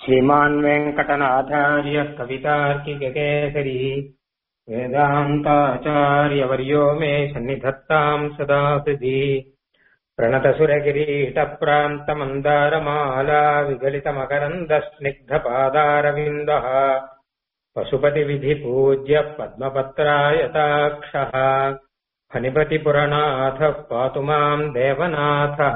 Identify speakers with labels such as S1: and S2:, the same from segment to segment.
S1: श्रीमान् वेङ्कटनाथार्यः कवितार्किककेसरी वेदान्ताचार्यवर्यो मे सन्निधत्ताम् सदा हृदि प्रणतसुरकिरीटप्रान्तमन्दारमाला विगलितमकरन्दस्निग्धपादारविन्दः पशुपतिविधिपूज्य पद्मपत्रायताक्षः फणिपतिपुरनाथः पातु माम् देवनाथः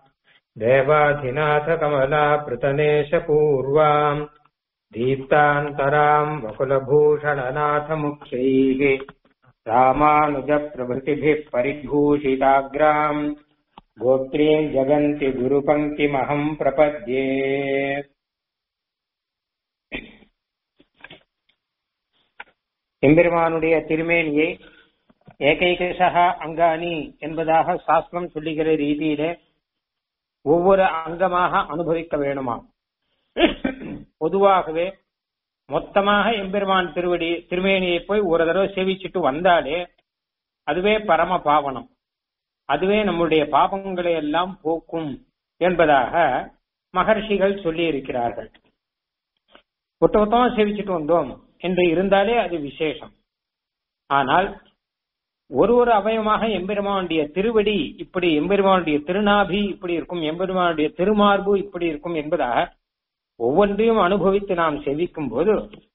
S1: देवाधिनाथकमलापृतनेशपूर्वाम् दीप्तान्तराम् वकुलभूषणनाथमुख्यैः रामानुजप्रभृतिभिः परिभूषिताग्राम् गोत्रीम् जगन्ति गुरुपङ्क्तिमहम् प्रपद्ये எம்பெருமானுடைய திருமேனியை ஏகைகசகா அங்காணி என்பதாக சாஸ்திரம் சொல்லுகிற ரீதியிலே ஒவ்வொரு அங்கமாக அனுபவிக்க வேணுமா பொதுவாகவே மொத்தமாக எம்பெருமான் திருவடி திருமேனியை போய் ஒரு தடவை சேவிச்சுட்டு வந்தாலே அதுவே பரம பாவனம் அதுவே நம்முடைய பாபங்களை எல்லாம் போக்கும் என்பதாக மகர்ஷிகள் சொல்லி இருக்கிறார்கள் ஒட்ட மொத்தமா சேவிச்சுட்டு வந்தோம் என்று இருந்தாலே அது விசேஷம் ஆனால் ஒரு ஒரு அவயமாக எம்பெருமானுடைய திருவடி இப்படி எம்பெருமானுடைய திருநாபி இப்படி இருக்கும் எம்பெருமானுடைய திருமார்பு இப்படி இருக்கும் என்பதாக ஒவ்வொன்றையும் அனுபவித்து நாம் செவிக்கும் போது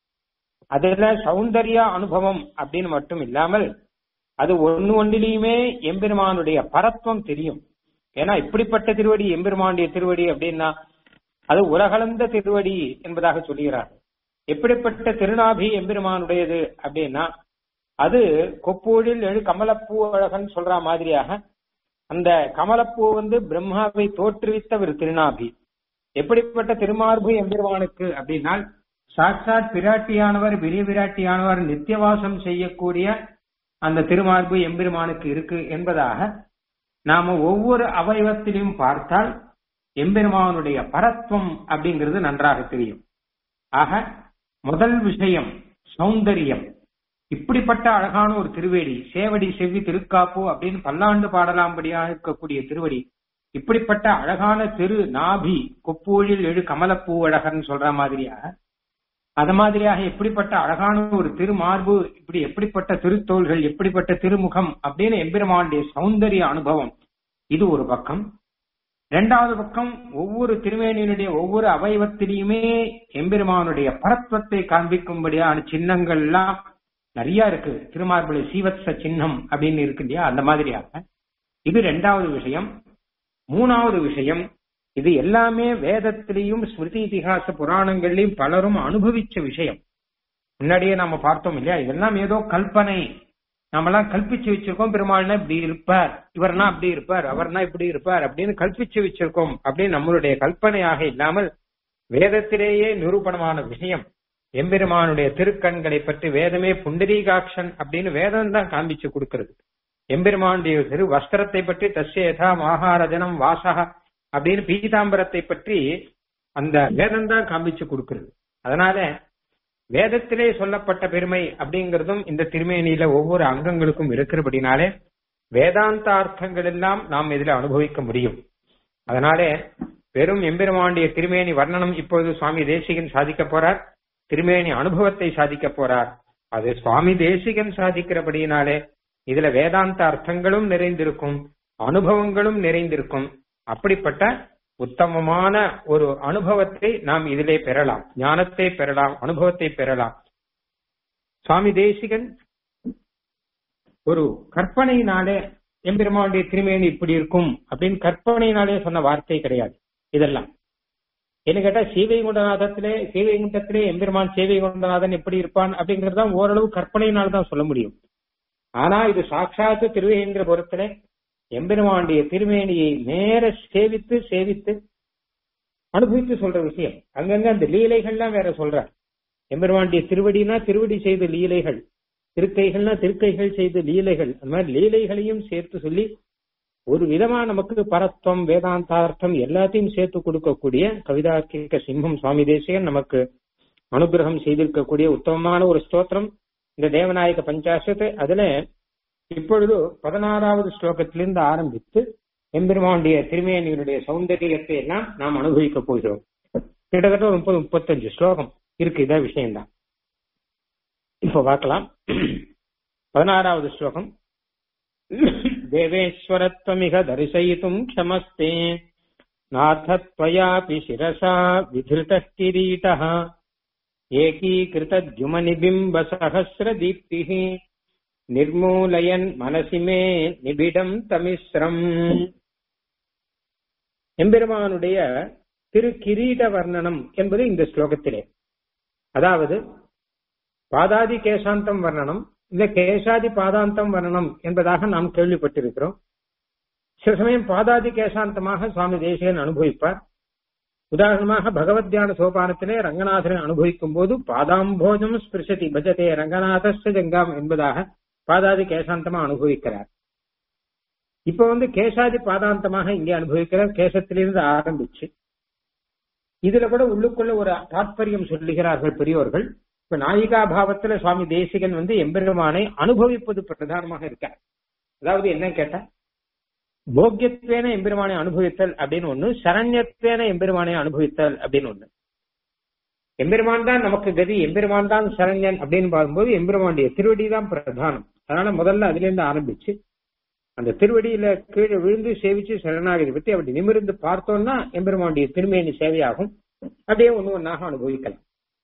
S1: அதுல சௌந்தர்ய அனுபவம் அப்படின்னு மட்டும் இல்லாமல் அது ஒன்னு ஒன்றிலையுமே எம்பெருமானுடைய பரத்வம் தெரியும் ஏன்னா இப்படிப்பட்ட திருவடி எம்பெருமானுடைய திருவடி அப்படின்னா அது உலகளந்த திருவடி என்பதாக சொல்லுகிறார் எப்படிப்பட்ட திருநாபி எம்பெருமானுடையது அப்படின்னா அது கொப்பூழில் எழு கமலப்பூ அழகன் சொல்ற மாதிரியாக அந்த கமலப்பூ வந்து பிரம்மாவை தோற்றுவித்த ஒரு திருநாபி எப்படிப்பட்ட திருமார்பு எம்பெருமானுக்கு அப்படின்னால் சாட்சாத் பிராட்டியானவர் பெரிய பிராட்டியானவர் நித்தியவாசம் செய்யக்கூடிய அந்த திருமார்பு எம்பெருமானுக்கு இருக்கு என்பதாக நாம ஒவ்வொரு அவயவத்திலையும் பார்த்தால் எம்பெருமானுடைய பரத்வம் அப்படிங்கிறது நன்றாக தெரியும் ஆக முதல் விஷயம் சௌந்தரியம் இப்படிப்பட்ட அழகான ஒரு திருவேடி சேவடி செவ்வி திருக்காப்பு அப்படின்னு பல்லாண்டு பாடலாம்படியாக இருக்கக்கூடிய திருவடி இப்படிப்பட்ட அழகான திரு நாபி கொப்பூழில் எழு கமலப்பூ அழகர்னு சொல்ற மாதிரியாக அது மாதிரியாக எப்படிப்பட்ட அழகான ஒரு திருமார்பு இப்படி எப்படிப்பட்ட திருத்தோள்கள் எப்படிப்பட்ட திருமுகம் அப்படின்னு எம்பெருமானுடைய சௌந்தரிய அனுபவம் இது ஒரு பக்கம் இரண்டாவது பக்கம் ஒவ்வொரு திருமேனியினுடைய ஒவ்வொரு அவயவத்திலையுமே எம்பெருமானுடைய பரத்வத்தை காண்பிக்கும்படியான சின்னங்கள் எல்லாம் நிறைய இருக்கு திருமார்புல சீவத்ச சின்னம் அப்படின்னு இருக்கு இல்லையா அந்த மாதிரியாக இது ரெண்டாவது விஷயம் மூணாவது விஷயம் இது எல்லாமே வேதத்திலையும் ஸ்மிருதி இதிகாச புராணங்கள்லயும் பலரும் அனுபவிச்ச விஷயம் முன்னாடியே நாம பார்த்தோம் இல்லையா இதெல்லாம் ஏதோ கல்பனை நாமெல்லாம் கல்பிச்சு வச்சிருக்கோம் பெருமாள்னா இப்படி இருப்பார் இவர்னா அப்படி இருப்பார் அவர்னா இப்படி இருப்பார் அப்படின்னு கல்பிச்சு வச்சிருக்கோம் அப்படின்னு நம்மளுடைய கல்பனையாக இல்லாமல் வேதத்திலேயே நிரூபணமான விஷயம் எம்பெருமானுடைய திருக்கண்களை பற்றி வேதமே புண்டரீகாட்சன் அப்படின்னு வேதம் தான் காண்பிச்சு கொடுக்கிறது எம்பெருமானுடைய திரு வஸ்திரத்தை பற்றி தஸ்யேதா மாகாரஜனம் வாசக அப்படின்னு பீதாம்பரத்தை பற்றி அந்த வேதம் தான் காண்பிச்சு கொடுக்கிறது அதனால வேதத்திலே சொல்லப்பட்ட பெருமை அப்படிங்கிறதும் இந்த திருமேனியில ஒவ்வொரு அங்கங்களுக்கும் இருக்கிறபடினாலே வேதாந்த அர்த்தங்கள் எல்லாம் நாம் இதுல அனுபவிக்க முடியும் அதனாலே வெறும் எம்பெருமானுடைய திருமேனி வர்ணனம் இப்பொழுது சுவாமி தேசிகன் சாதிக்க போறார் திருமேனி அனுபவத்தை சாதிக்க போறார் அது சுவாமி தேசிகன் சாதிக்கிறபடியினாலே இதுல வேதாந்த அர்த்தங்களும் நிறைந்திருக்கும் அனுபவங்களும் நிறைந்திருக்கும் அப்படிப்பட்ட உத்தமமான ஒரு அனுபவத்தை நாம் இதிலே பெறலாம் ஞானத்தை பெறலாம் அனுபவத்தை பெறலாம் சுவாமி தேசிகன் ஒரு கற்பனையினாலே எம்பெருமானுடைய திருமேனி இப்படி இருக்கும் அப்படின்னு கற்பனையினாலே சொன்ன வார்த்தை கிடையாது இதெல்லாம் என்ன கேட்டா சீவைகுண்டநாதத்திலே சீவைகுண்டத்திலே எம்பெருமான் சீவைகுண்டநாதன் எப்படி இருப்பான் அப்படிங்கறது தான் ஓரளவு கற்பனையினால் தான் சொல்ல முடியும் ஆனா இது சாட்சாத்து திருவேந்திர புறத்திலே எம்பெருமானுடைய திருமேனியை நேர சேவித்து சேவித்து அனுபவித்து சொல்ற விஷயம் அங்கங்க அந்த லீலைகள்லாம் வேற சொல்ற எம்பெருமானுடைய திருவடினா திருவடி செய்த லீலைகள் திருக்கைகள்னா திருக்கைகள் செய்த லீலைகள் அந்த மாதிரி லீலைகளையும் சேர்த்து சொல்லி ஒரு விதமா நமக்கு பரத்வம் வேதாந்தார்த்தம் எல்லாத்தையும் சேர்த்து கொடுக்கக்கூடிய கவிதார்க்கிக சிம்மம் சுவாமி தேசியன் நமக்கு அனுகிரகம் செய்திருக்கக்கூடிய உத்தமமான ஒரு ஸ்தோத்திரம் இந்த தேவநாயக பஞ்சாசத்து அதுல இப்பொழுது பதினாறாவது ஸ்லோகத்திலிருந்து ஆரம்பித்து எம்பெருமானுடைய திருமேனியினுடைய சௌந்தரியத்தை எல்லாம் நாம் அனுபவிக்க போகிறோம் கிட்டத்தட்ட ஒரு முப்பது முப்பத்தஞ்சு ஸ்லோகம் இருக்கு இதே விஷயம்தான் இப்ப பார்க்கலாம் பதினாறாவது ஸ்லோகம் தேவேஸ்வரத்வமிக தரிசயித்தும் க்ஷமஸ்தே நாथत्वयापि शिरसा विधृतः किरीटः एकीकृतद्युमनिबिम्बसहस्रदीप्तिः निर्मूलयन् मनसि मे நிபிடம் தமிஸ்ரம் எம்பெருமானுடைய திரு கிரீட வர்ணனம் என்பது இந்த ஸ்லோகத்திலே அதாவது பாதாதி கேசாந்தம் வர்ணனம் இந்த கேசாதி பாதாந்தம் வர்ணனம் என்பதாக நாம் கேள்விப்பட்டிருக்கிறோம் சில சமயம் பாதாதி கேசாந்தமாக சுவாமி தேசிகன் அனுபவிப்பார் உதாரணமாக பகவத் தியான சோபானத்திலே ரங்கநாதனை அனுபவிக்கும் போது பாதாம்போஜம் ஸ்பிருஷதி பஜதே ரங்கநாதஸ்ய ஜங்காம் என்பதாக பாதாதி கேசாந்தமா அனுபவிக்கிறார் இப்ப வந்து கேசாதி பாதாந்தமாக இங்கே அனுபவிக்கிறார் கேசத்திலிருந்து ஆரம்பிச்சு இதுல கூட உள்ளுக்குள்ள ஒரு தாற்பயம் சொல்லுகிறார்கள் பெரியோர்கள் இப்ப நாயிகா பாவத்துல சுவாமி தேசிகன் வந்து எம்பெருமானை அனுபவிப்பது பிரதானமாக இருக்கார் அதாவது என்ன கேட்டா போக்கியத்வேன எம்பெருமானை அனுபவித்தல் அப்படின்னு ஒண்ணு சரண்யத்வேன எம்பெருமானை அனுபவித்தல் அப்படின்னு ஒண்ணு எம்பெருமான் தான் நமக்கு கதி எம்பெருமான் தான் சரண்யன் அப்படின்னு பார்க்கும்போது எம்பெருமானுடைய திருவடி தான் பிரதானம் அதனால முதல்ல அதுல இருந்து ஆரம்பிச்சு அந்த திருவடியில கீழே விழுந்து சேவிச்சு சரணாகதி பத்தி அப்படி நிமிர்ந்து பார்த்தோம்னா எம்பெருமானுடைய திருமேனி சேவையாகும் அப்படியே ஒண்ணு ஒன்னாக அனுபவிக்கலாம்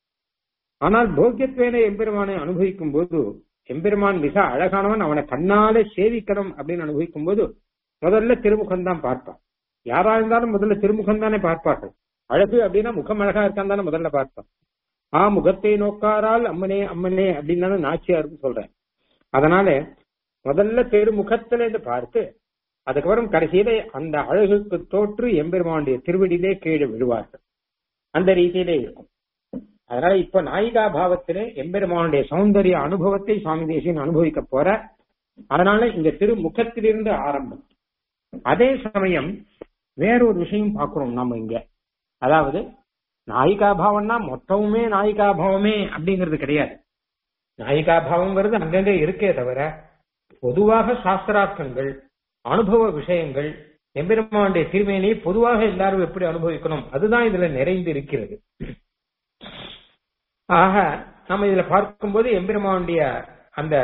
S1: ஆனால் போக்கியத்வேன எம்பெருமானை அனுபவிக்கும் போது எம்பெருமான் மிக அழகானவன் அவனை கண்ணால சேவிக்கணும் அப்படின்னு அனுபவிக்கும் போது முதல்ல திருமுகம் தான் பார்ப்பான் யாரா இருந்தாலும் முதல்ல திருமுகம் தானே பார்ப்பார்கள் அழகு அப்படின்னா முகம் அழகா இருக்கான் தானே முதல்ல பார்ப்பான் ஆ முகத்தை நோக்காரால் அம்மனே அம்மனே அப்படின்னு தானே நாச்சியாருக்கு சொல்றேன் அதனால முதல்ல திருமுகத்துல இருந்து பார்த்து அதுக்கப்புறம் கடைசியில அந்த அழகுக்கு தோற்று எம்பெருமானுடைய திருவடியிலே கீழே விழுவார்கள் அந்த ரீதியிலே இருக்கும் அதனால இப்ப நாயிகா பாவத்திலே எம்பெருமானுடைய சௌந்தரிய அனுபவத்தை சுவாமி தேசியன் அனுபவிக்க போற அதனால இந்த திருமுகத்திலிருந்து ஆரம்பம் அதே சமயம் வேறொரு விஷயம் பார்க்கிறோம் நம்ம இங்க அதாவது நாயிகா பாவம்னா மொத்தமுமே நாயிகா பாவமே அப்படிங்கிறது கிடையாது நாயிகா பாவம்ங்கிறது அங்கங்க இருக்கே தவிர பொதுவாக சாஸ்திரார்த்தங்கள் அனுபவ விஷயங்கள் எம்பெருமானுடைய திருமேனியை பொதுவாக எல்லாரும் எப்படி அனுபவிக்கணும் அதுதான் இதுல நிறைந்து இருக்கிறது ஆக நம்ம இதுல பார்க்கும்போது எம்பெருமானுடைய அந்த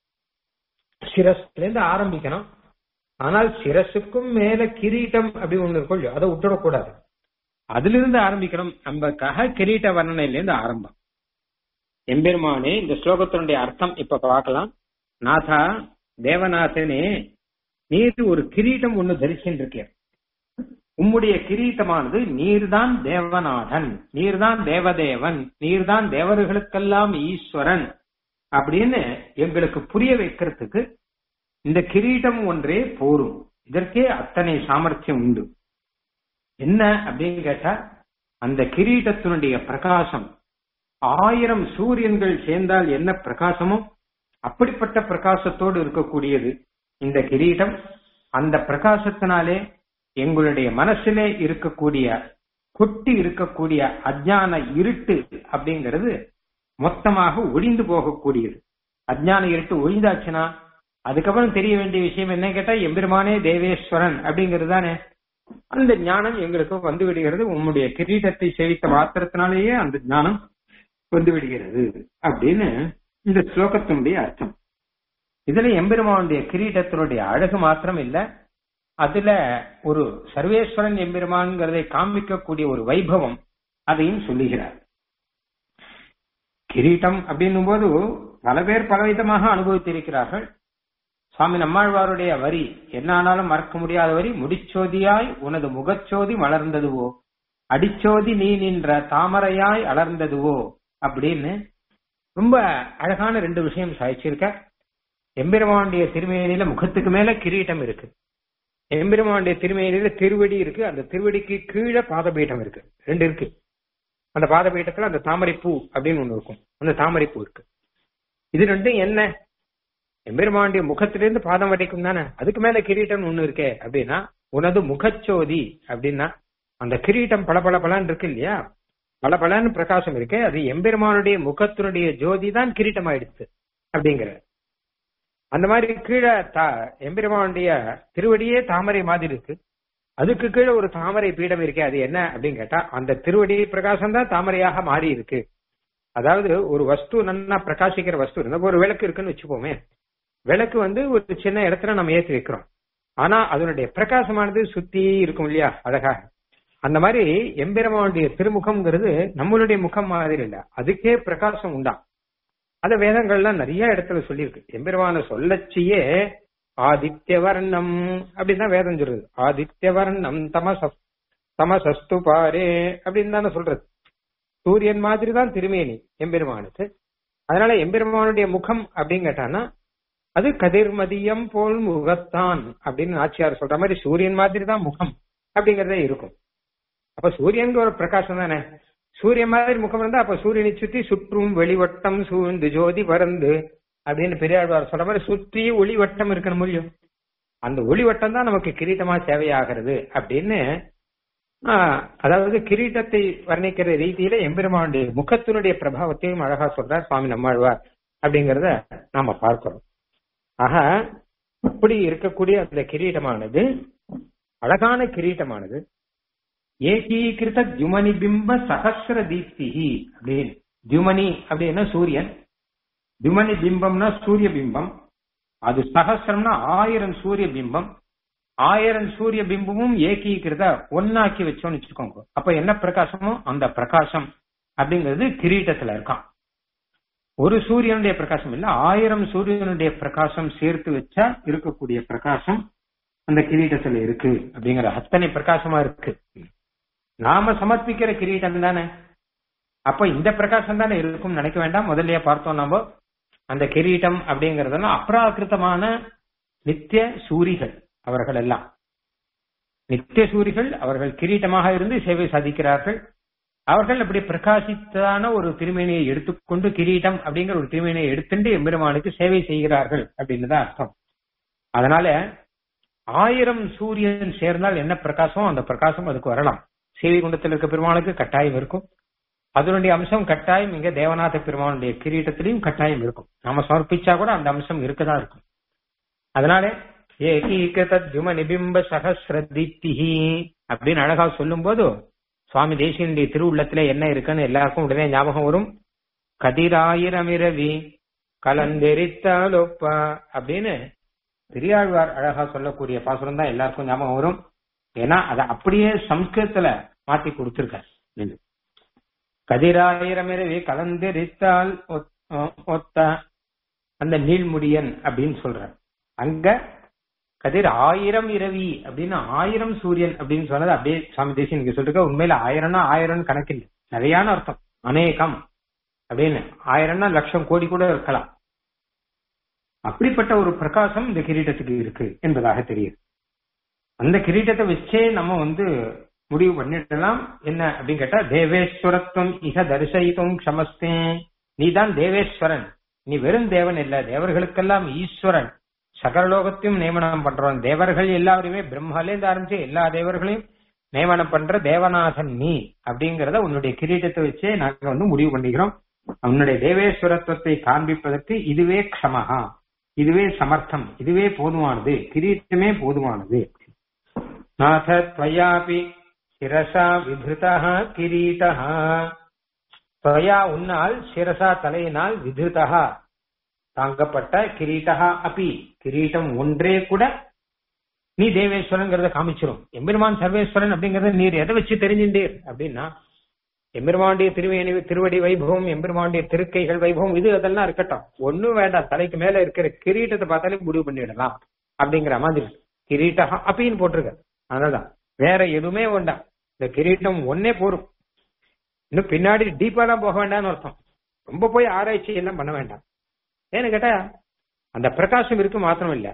S1: சிரஸ்ல இருந்து ஆரம்பிக்கணும் ஆனால் சிரசுக்கும் மேல கிரீட்டம் அப்படி ஒண்ணு இருக்கும் இல்லையோ அதை விட்டுடக்கூடாது அதிலிருந்து ஆரம்பிக்கணும் நம்மக்காக கிரீட்ட வர்ணனையிலிருந்து ஆரம்பம் எம்பெருமானே இந்த ஸ்லோகத்தினுடைய அர்த்தம் இப்ப பார்க்கலாம் நாதா தேவநாதனே நீர் ஒரு கிரீட்டம் ஒண்ணு தரிசின்றிருக்கேன் உம்முடைய கிரீட்டமானது நீர்தான் தேவநாதன் நீர்தான் தேவதேவன் நீர்தான் தேவர்களுக்கெல்லாம் ஈஸ்வரன் அப்படின்னு எங்களுக்கு புரிய வைக்கிறதுக்கு இந்த கிரீட்டம் ஒன்றே போரும் இதற்கே அத்தனை சாமர்த்தியம் உண்டு என்ன அப்படின்னு கேட்டா அந்த கிரீட்டத்தினுடைய பிரகாசம் ஆயிரம் சூரியன்கள் சேர்ந்தால் என்ன பிரகாசமோ அப்படிப்பட்ட பிரகாசத்தோடு இருக்கக்கூடியது இந்த கிரீட்டம் அந்த பிரகாசத்தினாலே எங்களுடைய மனசிலே இருக்கக்கூடிய கொட்டி இருக்கக்கூடிய அஜான இருட்டு அப்படிங்கிறது மொத்தமாக ஒழிந்து போகக்கூடியது அஜான இருட்டு ஒழிந்தாச்சுன்னா அதுக்கப்புறம் தெரிய வேண்டிய விஷயம் என்ன கேட்டா எம்பெருமானே தேவேஸ்வரன் அப்படிங்கிறது தானே அந்த ஞானம் எங்களுக்கு வந்து விடுகிறது உம்முடைய கிரீடத்தை சேவித்த மாத்திரத்தினாலேயே அந்த ஞானம் வந்து விடுகிறது அப்படின்னு இந்த ஸ்லோகத்தினுடைய அர்த்தம் இதுல எம்பெருமானுடைய கிரீடத்தினுடைய அழகு மாத்திரம் இல்ல அதுல ஒரு சர்வேஸ்வரன் எம்பெருமான்கிறதை காண்பிக்கக்கூடிய ஒரு வைபவம் அதையும் சொல்லுகிறார் கிரீட்டம் அப்படின்னும் போது பல பேர் பலவிதமாக அனுபவித்திருக்கிறார்கள் சுவாமி நம்மாழ்வாருடைய வரி என்ன ஆனாலும் மறக்க முடியாத வரி முடிச்சோதியாய் உனது முகச்சோதி மலர்ந்ததுவோ அடிச்சோதி நீ நின்ற தாமரையாய் அலர்ந்ததுவோ அப்படின்னு ரொம்ப அழகான ரெண்டு விஷயம் சாய்ச்சிருக்க எம்பெருமானுடைய திருமேனியில முகத்துக்கு மேல கிரீட்டம் இருக்கு எம்பெருமானுடைய திருமேனியில திருவடி இருக்கு அந்த திருவடிக்கு கீழே பாதபீடம் இருக்கு ரெண்டு இருக்கு அந்த பாதபீட்டத்துல அந்த தாமரை பூ அப்படின்னு ஒண்ணு இருக்கும் அந்த தாமரை பூ இருக்கு இது ரெண்டும் என்ன எம்பெருமானுடைய முகத்திலிருந்து பாதம் வரைக்கும் தானே அதுக்கு மேல கிரீட்டம் ஒண்ணு இருக்கே அப்படின்னா உனது முகச்சோதி அப்படின்னா அந்த கிரீட்டம் பல பல பலன் இருக்கு இல்லையா பல பலன்னு பிரகாசம் இருக்கு அது எம்பெருமானுடைய முகத்தினுடைய ஜோதி தான் கிரீட்டம் ஆயிடுச்சு அப்படிங்கிற அந்த மாதிரி கீழே எம்பெருமானுடைய திருவடியே தாமரை மாதிரி இருக்கு அதுக்கு கீழே ஒரு தாமரை பீடம் இருக்கே அது என்ன அப்படின்னு கேட்டா அந்த திருவடி பிரகாசம் தான் தாமரையாக மாறி இருக்கு அதாவது ஒரு வஸ்து நன்னா பிரகாசிக்கிற வஸ்து இருந்தா ஒரு விளக்கு இருக்குன்னு வச்சுப்போமே விளக்கு வந்து ஒரு சின்ன இடத்துல நம்ம ஏற்றி வைக்கிறோம் ஆனா அதனுடைய பிரகாசமானது சுத்தி இருக்கும் இல்லையா அழகாக அந்த மாதிரி எம்பெருமானுடைய திருமுகம்ங்கிறது நம்மளுடைய முகம் மாதிரி இல்ல அதுக்கே பிரகாசம் உண்டா அத வேதங்கள்லாம் நிறைய இடத்துல சொல்லியிருக்கு எம்பெருமான சொல்லச்சியே ஆதித்ய வர்ணம் அப்படின்னு தான் வேதம் சொல்றது ஆதித்ய வர்ணம் தமச தமசஸ்து பாரே அப்படின்னு தானே சொல்றது சூரியன் மாதிரி தான் திருமேனி எம்பெருமானுக்கு அதனால எம்பெருமானுடைய முகம் அப்படின்னு கேட்டானா அது கதிர்மதியம் போல் முகத்தான் அப்படின்னு ஆச்சியார் சொல்ற மாதிரி சூரியன் மாதிரி தான் முகம் அப்படிங்கறதே இருக்கும் அப்ப சூரியன் ஒரு பிரகாசம் தானே சூரியன் மாதிரி முகம் இருந்தா அப்ப சூரியனை சுத்தி சுற்றும் வெளிவட்டம் சூழ்ந்து ஜோதி பறந்து அப்படின்னு பெரியாழ்வார் சொல்ற மாதிரி சுற்றி ஒளிவட்டம் இருக்கணும் முடியும் அந்த ஒளிவட்டம் தான் நமக்கு கிரீட்டமா சேவையாகிறது அப்படின்னு ஆஹ், அதாவது கிரீட்டத்தை வர்ணிக்கிற ரீதியில எம்பெருமானுடைய முகத்தினுடைய பிரபாவத்தையும் அழகா சொல்றார் சுவாமி நம்மாழ்வார் அப்படிங்கறத நாம பார்க்கிறோம் ஆக அப்படி இருக்கக்கூடிய அந்த கிரீட்டமானது அழகான கிரீட்டமானது ஏகீகிருத ஜுமனி பிம்ப சகசிர தீப்திஹி அப்படின்னு ஜுமனி அப்படின்னா சூரியன் ஜுமனி பிம்பம்னா சூரிய பிம்பம் அது சகசிரம்னா ஆயிரம் சூரிய பிம்பம் ஆயிரம் சூரிய பிம்பமும் ஏகீகிருத ஒன்னாக்கி வச்சோம்னு வச்சுக்கோங்க அப்ப என்ன பிரகாசமோ அந்த பிரகாசம் அப்படிங்கிறது கிரீட்டத்துல இருக்கான் ஒரு சூரியனுடைய பிரகாசம் இல்ல ஆயிரம் சூரியனுடைய பிரகாசம் சேர்த்து வச்சா இருக்கக்கூடிய பிரகாசம் அந்த கிரீட்டத்துல இருக்கு அப்படிங்கிற அத்தனை பிரகாசமா இருக்கு நாம சமர்ப்பிக்கிற கிரீட்டம் தானே அப்ப இந்த பிரகாசம் தானே இருக்கும் நினைக்க வேண்டாம் முதல்லயே பார்த்தோம் நம்ம அந்த கிரீட்டம் அப்படிங்கறதெல்லாம் அப்ராகிருத்தமான நித்திய சூரிகள் அவர்கள் எல்லாம் நித்திய சூரிகள் அவர்கள் கிரீட்டமாக இருந்து சேவை சாதிக்கிறார்கள் அவர்கள் அப்படி பிரகாசித்தான ஒரு திருமேனியை எடுத்துக்கொண்டு கிரீட்டம் அப்படிங்கிற ஒரு திருமேனியை எடுத்துட்டு எம்பெருமானுக்கு சேவை செய்கிறார்கள் அப்படின்னு தான் அர்த்தம் அதனால ஆயிரம் சூரியன் சேர்ந்தால் என்ன பிரகாசம் அந்த பிரகாசம் அதுக்கு வரலாம் சேவை குண்டத்தில் இருக்க பெருமாளுக்கு கட்டாயம் இருக்கும் அதனுடைய அம்சம் கட்டாயம் இங்க தேவநாத பெருமானுடைய கிரீட்டத்திலையும் கட்டாயம் இருக்கும் நாம சமர்ப்பிச்சா கூட அந்த அம்சம் இருக்கதான் இருக்கும் அதனால ஏகீகிருத ஜும நிபிம்ப சகசிர தீப்திஹி அப்படின்னு அழகா சொல்லும் போது சுவாமி தேசியனுடைய திருவுள்ளத்துல என்ன இருக்குன்னு எல்லாருக்கும் உடனே ஞாபகம் வரும் கதிராயிரம் இரவி கலந்தெரித்தாலொப்பா அப்படின்னு பெரியாழ்வார் அழகா சொல்லக்கூடிய பாசுரம் தான் எல்லாருக்கும் ஞாபகம் வரும் ஏன்னா அதை அப்படியே சம்ஸ்கிருதத்துல மாத்தி கொடுத்திருக்காரு கதிராயிரம் இரவி கலந்தெரித்தால் ஒத்த அந்த நீள்முடியன் அப்படின்னு சொல்ற அங்க கதிர் ஆயிரம் இரவி அப்படின்னு ஆயிரம் சூரியன் அப்படின்னு சொன்னது அப்படியே சுவாமி தேசியன் இங்க சொல்லிருக்க உண்மையில ஆயிரம்னா ஆயிரம் கணக்கில் நிறையான அர்த்தம் அநேகம் அப்படின்னு ஆயிரம்னா லட்சம் கோடி கூட இருக்கலாம் அப்படிப்பட்ட ஒரு பிரகாசம் இந்த கிரீட்டத்துக்கு இருக்கு என்பதாக தெரியுது அந்த கிரீட்டத்தை வச்சே நம்ம வந்து முடிவு பண்ணிடலாம் என்ன அப்படின்னு கேட்டா தேவேஸ்வரத்துவம் இக தரிசயித்தும் க்ஷமஸ்தே நீதான் தேவேஸ்வரன் நீ வெறும் தேவன் இல்ல தேவர்களுக்கெல்லாம் ஈஸ்வரன் சகலலோகத்தையும் நியமனம் பண்றோம் தேவர்கள் எல்லாருமே பிரம்மாலேருந்து ஆரம்பிச்சு எல்லா தேவர்களையும் நியமனம் பண்ற தேவநாதன் நீ அப்படிங்கறத உன்னுடைய கிரீட்டத்தை வச்சே நாங்க வந்து முடிவு பண்ணிக்கிறோம் உன்னுடைய தேவேஸ்வரத்துவத்தை காண்பிப்பதற்கு இதுவே க்ஷமஹா இதுவே சமர்த்தம் இதுவே போதுமானது கிரீட்டமே போதுமானது நாத துவயாபி சிரசா விபிருதா கிரீட்டா துவயா உன்னால் சிரசா தலையினால் விதிருதா தாங்கப்பட்ட கிரீட்டா அப்பி கிரீட்டம் ஒன்றே கூட நீ தேவேஸ்வரன் காமிச்சிரும் எம்பெருமான் சர்வேஸ்வரன் அப்படிங்கறத நீர் எதை வச்சு தெரிஞ்சின்றீர் அப்படின்னா எம்பெருமாண்டிய திருவேணி திருவடி வைபவம் எம்பெருமாண்டிய திருக்கைகள் வைபவம் இது அதெல்லாம் இருக்கட்டும் ஒண்ணும் வேண்டாம் தலைக்கு மேல இருக்கிற கிரீட்டத்தை பார்த்தாலே முடிவு பண்ணிடலாம் அப்படிங்கிற மாதிரி கிரீட்டா அப்படின்னு போட்டிருக்க அதனாலதான் வேற எதுவுமே வேண்டாம் இந்த கிரீட்டம் ஒன்னே போரும் இன்னும் பின்னாடி டீப்பாலாம் போக வேண்டாம்னு அர்த்தம் ரொம்ப போய் ஆராய்ச்சி எல்லாம் பண்ண வேண்டாம் ஏன்னு கேட்டா அந்த பிரகாசம் இருக்கு மாத்திரம் இல்ல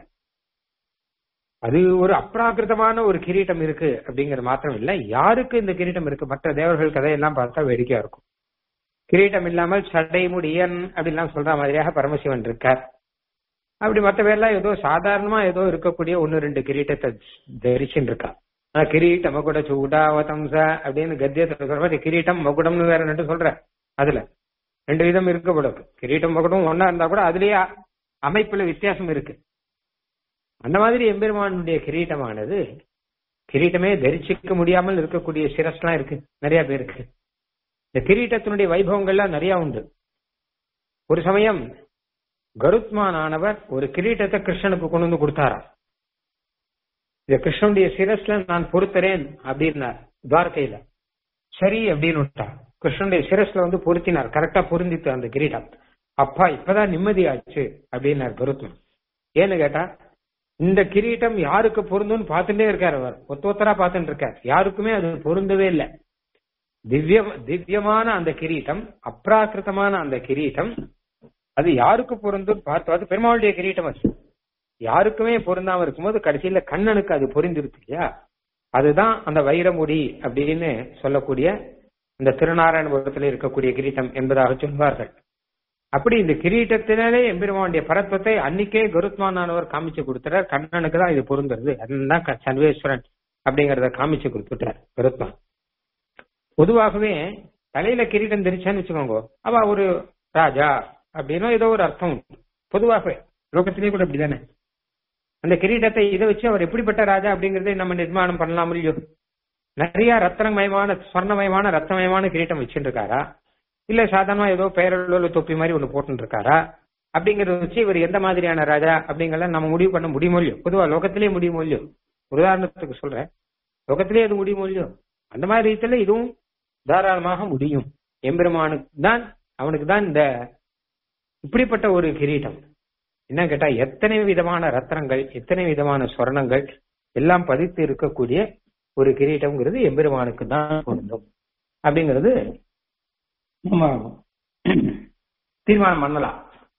S1: அது ஒரு அப்ராகிருதமான ஒரு கிரீட்டம் இருக்கு அப்படிங்கிறது மாத்திரம் இல்ல யாருக்கு இந்த கிரீட்டம் இருக்கு மற்ற தேவர்கள் கதையெல்லாம் பார்த்தா வேடிக்கையா இருக்கும் கிரீட்டம் இல்லாமல் சடைமுடியன் அப்படின்லாம் சொல்ற மாதிரியாக பரமசிவன் இருக்கார் அப்படி மற்ற பேர்லாம் ஏதோ சாதாரணமா ஏதோ இருக்கக்கூடிய ஒன்னு ரெண்டு கிரீட்டத்தை தரிச்சுன்னு இருக்கா ஆனா கிரீட்டம் மகுட சூடாவதம்ச அப்படின்னு கத்தியத்துல சொல்ற மாதிரி கிரீட்டம் மகுடம்னு வேற ரெண்டு சொல்ற அதுல ரெண்டு விதம் இருக்க போல கிரீட்டம் மகுடம் ஒன்னா இருந்தா கூட அதுலயே அமைப்புல வித்தியாசம் இருக்கு அந்த மாதிரி எம்பெருமானுடைய கிரீட்டமானது கிரீட்டமே தரிசிக்க முடியாமல் இருக்கக்கூடிய சிரஸ்லாம் இருக்கு நிறைய பேருக்கு இந்த கிரீட்டத்தினுடைய வைபவங்கள்லாம் நிறைய உண்டு ஒரு சமயம் கருத்மான் ஆனவர் ஒரு கிரீட்டத்தை கிருஷ்ணனுக்கு கொண்டு வந்து கொடுத்தாராம் இந்த கிருஷ்ணனுடைய சிரஸ்ல நான் பொறுத்துறேன் அப்படின்னார் துவாரகையில சரி அப்படின்னு விட்டார் கிருஷ்ணனுடைய சிரஸ்ல வந்து பொருத்தினார் கரெக்டா பொருந்தித்து அந்த கிரீடம் அப்பா இப்பதான் நிம்மதி ஆச்சு அப்படின்னார் கருத்மன் ஏன்னு கேட்டா இந்த கிரீட்டம் யாருக்கு பொருந்தும்னு பார்த்துட்டே இருக்காரு அவர் ஒத்த ஒத்தரா பார்த்துட்டு இருக்கார் யாருக்குமே அது பொருந்தவே இல்லை திவ்ய திவ்யமான அந்த கிரீட்டம் அப்ராக்கிருத்தமான அந்த கிரீட்டம் அது யாருக்கு பொருந்தும் பார்த்து அது பெருமாளுடைய கிரீட்டம் அது யாருக்குமே பொருந்தாம இருக்கும்போது கடைசியில கண்ணனுக்கு அது பொருந்திருக்கு இல்லையா அதுதான் அந்த வைரமுடி அப்படின்னு சொல்லக்கூடிய இந்த திருநாராயணபுரத்தில் இருக்கக்கூடிய கிரீட்டம் என்பதாக சொல்வார்கள் அப்படி இந்த கிரீட்டத்தினாலே எம்பெருமானுடைய பரத்வத்தை அன்னைக்கே கருத்மானவர் காமிச்சு கொடுத்துறார் கண்ணனுக்கு தான் இது பொருந்துறது அதுதான் க- சர்வேஸ்வரன் அப்படிங்கறத காமிச்சு கொடுத்துட்டார் கருத்மான் பொதுவாகவே தலையில கிரீட்டம் தெரிச்சான்னு வச்சுக்கோங்க அவ ஒரு ராஜா அப்படின்னா ஏதோ ஒரு அர்த்தம் உண்டு. பொதுவாகவே லோகத்திலேயே கூட அப்படிதானே அந்த கிரீடத்தை இதை வச்சு அவர் எப்படிப்பட்ட ராஜா அப்படிங்கறதை நம்ம நிர்மாணம் பண்ணலாம் இல்லையோ நிறைய ரத்னமயமான ஸ்வர்ணமயமான ரத்னமயமான கிரீட்டம் வச்சுட்டு இருக்காரா இல்ல சாதாரணமா ஏதோ பேரளவு தொப்பி மாதிரி ஒண்ணு போட்டு இருக்காரா அப்படிங்கறத வச்சு இவர் எந்த மாதிரியான ராஜா அப்படிங்கறத நம்ம முடிவு பண்ண முடியுமோ இல்லையோ பொதுவா லோகத்திலேயே முடியுமோ இல்லையோ ஒரு உதாரணத்துக்கு சொல்றேன் லோகத்திலேயே அது முடியுமோ இல்லையோ அந்த மாதிரி ரீதியில இதுவும் தாராளமாக முடியும் எம்பெருமானுக்கு தான் அவனுக்கு தான் இந்த இப்படிப்பட்ட ஒரு கிரீட்டம் என்ன கேட்டா எத்தனை விதமான ரத்னங்கள் எத்தனை விதமான சொர்ணங்கள் எல்லாம் பதித்து இருக்கக்கூடிய ஒரு கிரீட்டம்ங்கிறது எம்பெருமானுக்கு தான் பொருந்தும் அப்படிங்கிறது நம்ம தீர்மானம் பண்ணலாம்